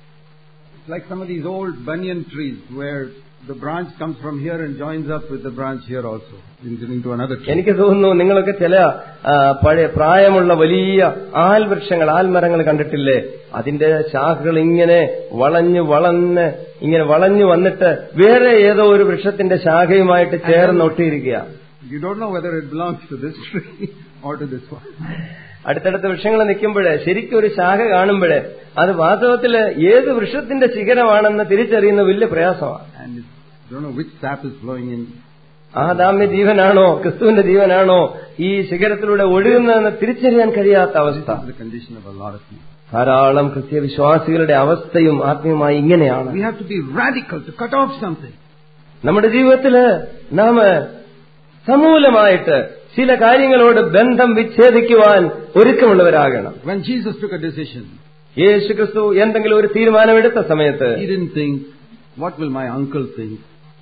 Speaker 1: It's like some of these old banyan trees where the branch comes from here and joins up with the branch here also into, into another tree.
Speaker 2: എനിക്ക് തോന്നുന്നു നിങ്ങളൊക്കെ ചില ആ, പഴയ പ്രായമുള്ള വലിയ ആൽവൃക്ഷങ്ങൾ ആൽമരങ്ങൾ കണ്ടിട്ടില്ലേ അതിന്റെ ശാഖകൾ ഇങ്ങനെ വളഞ്ഞു വളഞ്ഞ് ഇങ്ങനെ വളഞ്ഞു വന്നിട്ട് വേറെ ഏതോ ഒരു വൃക്ഷത്തിന്റെ ശാഖയുമായിട്ട് ചേർന്നൊട്ടിയിരിക്കുക
Speaker 1: You don't know whether it belongs to this tree or to this one.
Speaker 2: അടുത്തടുത്ത വൃക്ഷങ്ങൾ നിൽക്കുമ്പോഴേ ശരിക്കും ഒരു ശാഖ കാണുമ്പോഴേ അത് വാസ്തവത്തില് ഏത് വൃക്ഷത്തിന്റെ ശിഖരമാണെന്ന് തിരിച്ചറിയുന്ന വലിയ പ്രയാസമാണ്
Speaker 1: And it's, you don't know which sap is flowing in.
Speaker 2: ആദാമ്യ ജീവനാണോ ക്രിസ്തുവിന്റെ ജീവനാണോ ഈ ശിഖരത്തിലൂടെ ഒഴുകുന്നതെന്ന് തിരിച്ചറിയാൻ കഴിയാത്ത അവസ്ഥ
Speaker 1: This is the condition of a lot of people.
Speaker 2: ധാരാളം ക്രിസ്ത്യ വിശ്വാസികളുടെ അവസ്ഥയും ആത്മീയമായി ഇങ്ങനെയാണ്
Speaker 1: We have to be radical to cut off something.
Speaker 2: നമ്മുടെ ജീവിതത്തില് നാം സമൂലമായിട്ട് ചില കാര്യങ്ങളോട് ബന്ധം വിച്ഛേദിക്കുവാൻ ഒരുക്കമുള്ളവരാകണം
Speaker 1: When Jesus took a decision,
Speaker 2: യേശു ക്രിസ്തു എന്തെങ്കിലും ഒരു തീരുമാനമെടുത്ത സമയത്ത്
Speaker 1: he didn't think, what will my uncle think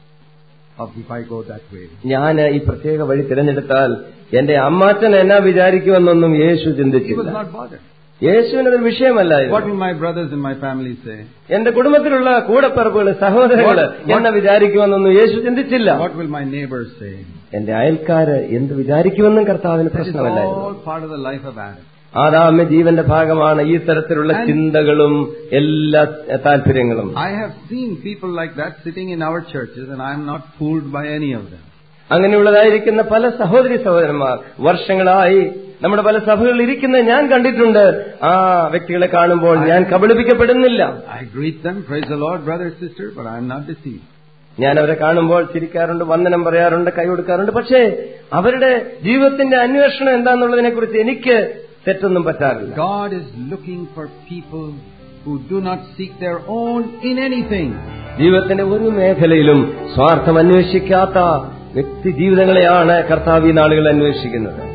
Speaker 1: of if I go that way?
Speaker 2: ഞാൻ ഈ പ്രത്യേക വഴി തിരഞ്ഞെടുത്താൽ എന്റെ അമ്മാച്ചൻ എന്നാ വിചാരിക്കുമെന്നൊന്നും യേശു
Speaker 1: He was
Speaker 2: ചിന്തിച്ചില്ല
Speaker 1: not bothered.
Speaker 2: യേശുവിനതൊരു വിഷയമല്ല ഇത്.
Speaker 1: What will my brothers and my family say?
Speaker 2: എന്റെ കുടുംബത്തിലുള്ള കൂടപ്പിറപ്പുകള് സഹോദരങ്ങള്
Speaker 1: What-
Speaker 2: എന്നെ വിചാരിക്കുമെന്നൊന്നും യേശു ചിന്തിച്ചില്ല
Speaker 1: What will my neighbors say?
Speaker 2: എന്റെ അയൽക്കാര് എന്ത് വിചാരിക്കുമെന്നും കർത്താവിന്
Speaker 1: That is
Speaker 2: പ്രശ്നമല്ലായിരുന്നു
Speaker 1: all part of the life of Adam.
Speaker 2: ആദാമ്യ ജീവന്റെ ഭാഗമാണ് ഈ തരത്തിലുള്ള
Speaker 1: And-
Speaker 2: ചിന്തകളും എല്ലാ താല്പര്യങ്ങളും
Speaker 1: I have seen people like that sitting in our churches and I am not fooled by any of them.
Speaker 2: അങ്ങനെയുള്ളതായിരിക്കുന്ന പല സഹോദരി സഹോദരന്മാർ വർഷങ്ങളായി നമ്മുടെ പല സഭകളിൽ ഇരിക്കുന്ന ഞാൻ കണ്ടിട്ടുണ്ട് ആ വ്യക്തികളെ കാണുമ്പോൾ ഞാൻ കബളിപ്പിക്കപ്പെടുന്നില്ല
Speaker 1: I greet them, praise the Lord, brother, sister, but I am not deceived.
Speaker 2: ഞാൻ അവരെ കാണുമ്പോൾ ചിരിക്കാറുണ്ട് വന്ദനം പറയാറുണ്ട് കൈ കൊടുക്കാറുണ്ട് പക്ഷേ അവരുടെ ജീവിതത്തിന്റെ അന്വേഷണം എന്താണെന്നുള്ളതിനെ കുറിച്ച് എനിക്ക് തെറ്റൊന്നും പറ്റാറില്ല
Speaker 1: God is looking for people who do not seek their own in anything.
Speaker 2: ജീവിതത്തിന്റെ ഒരു മേഖലയിലും സ്വാർത്ഥം അന്വേഷിക്കാത്ത വ്യക്തി ജീവിതങ്ങളെയാണ് കർത്താവ് ഈ നാളുകൾ അന്വേഷിക്കുന്നത്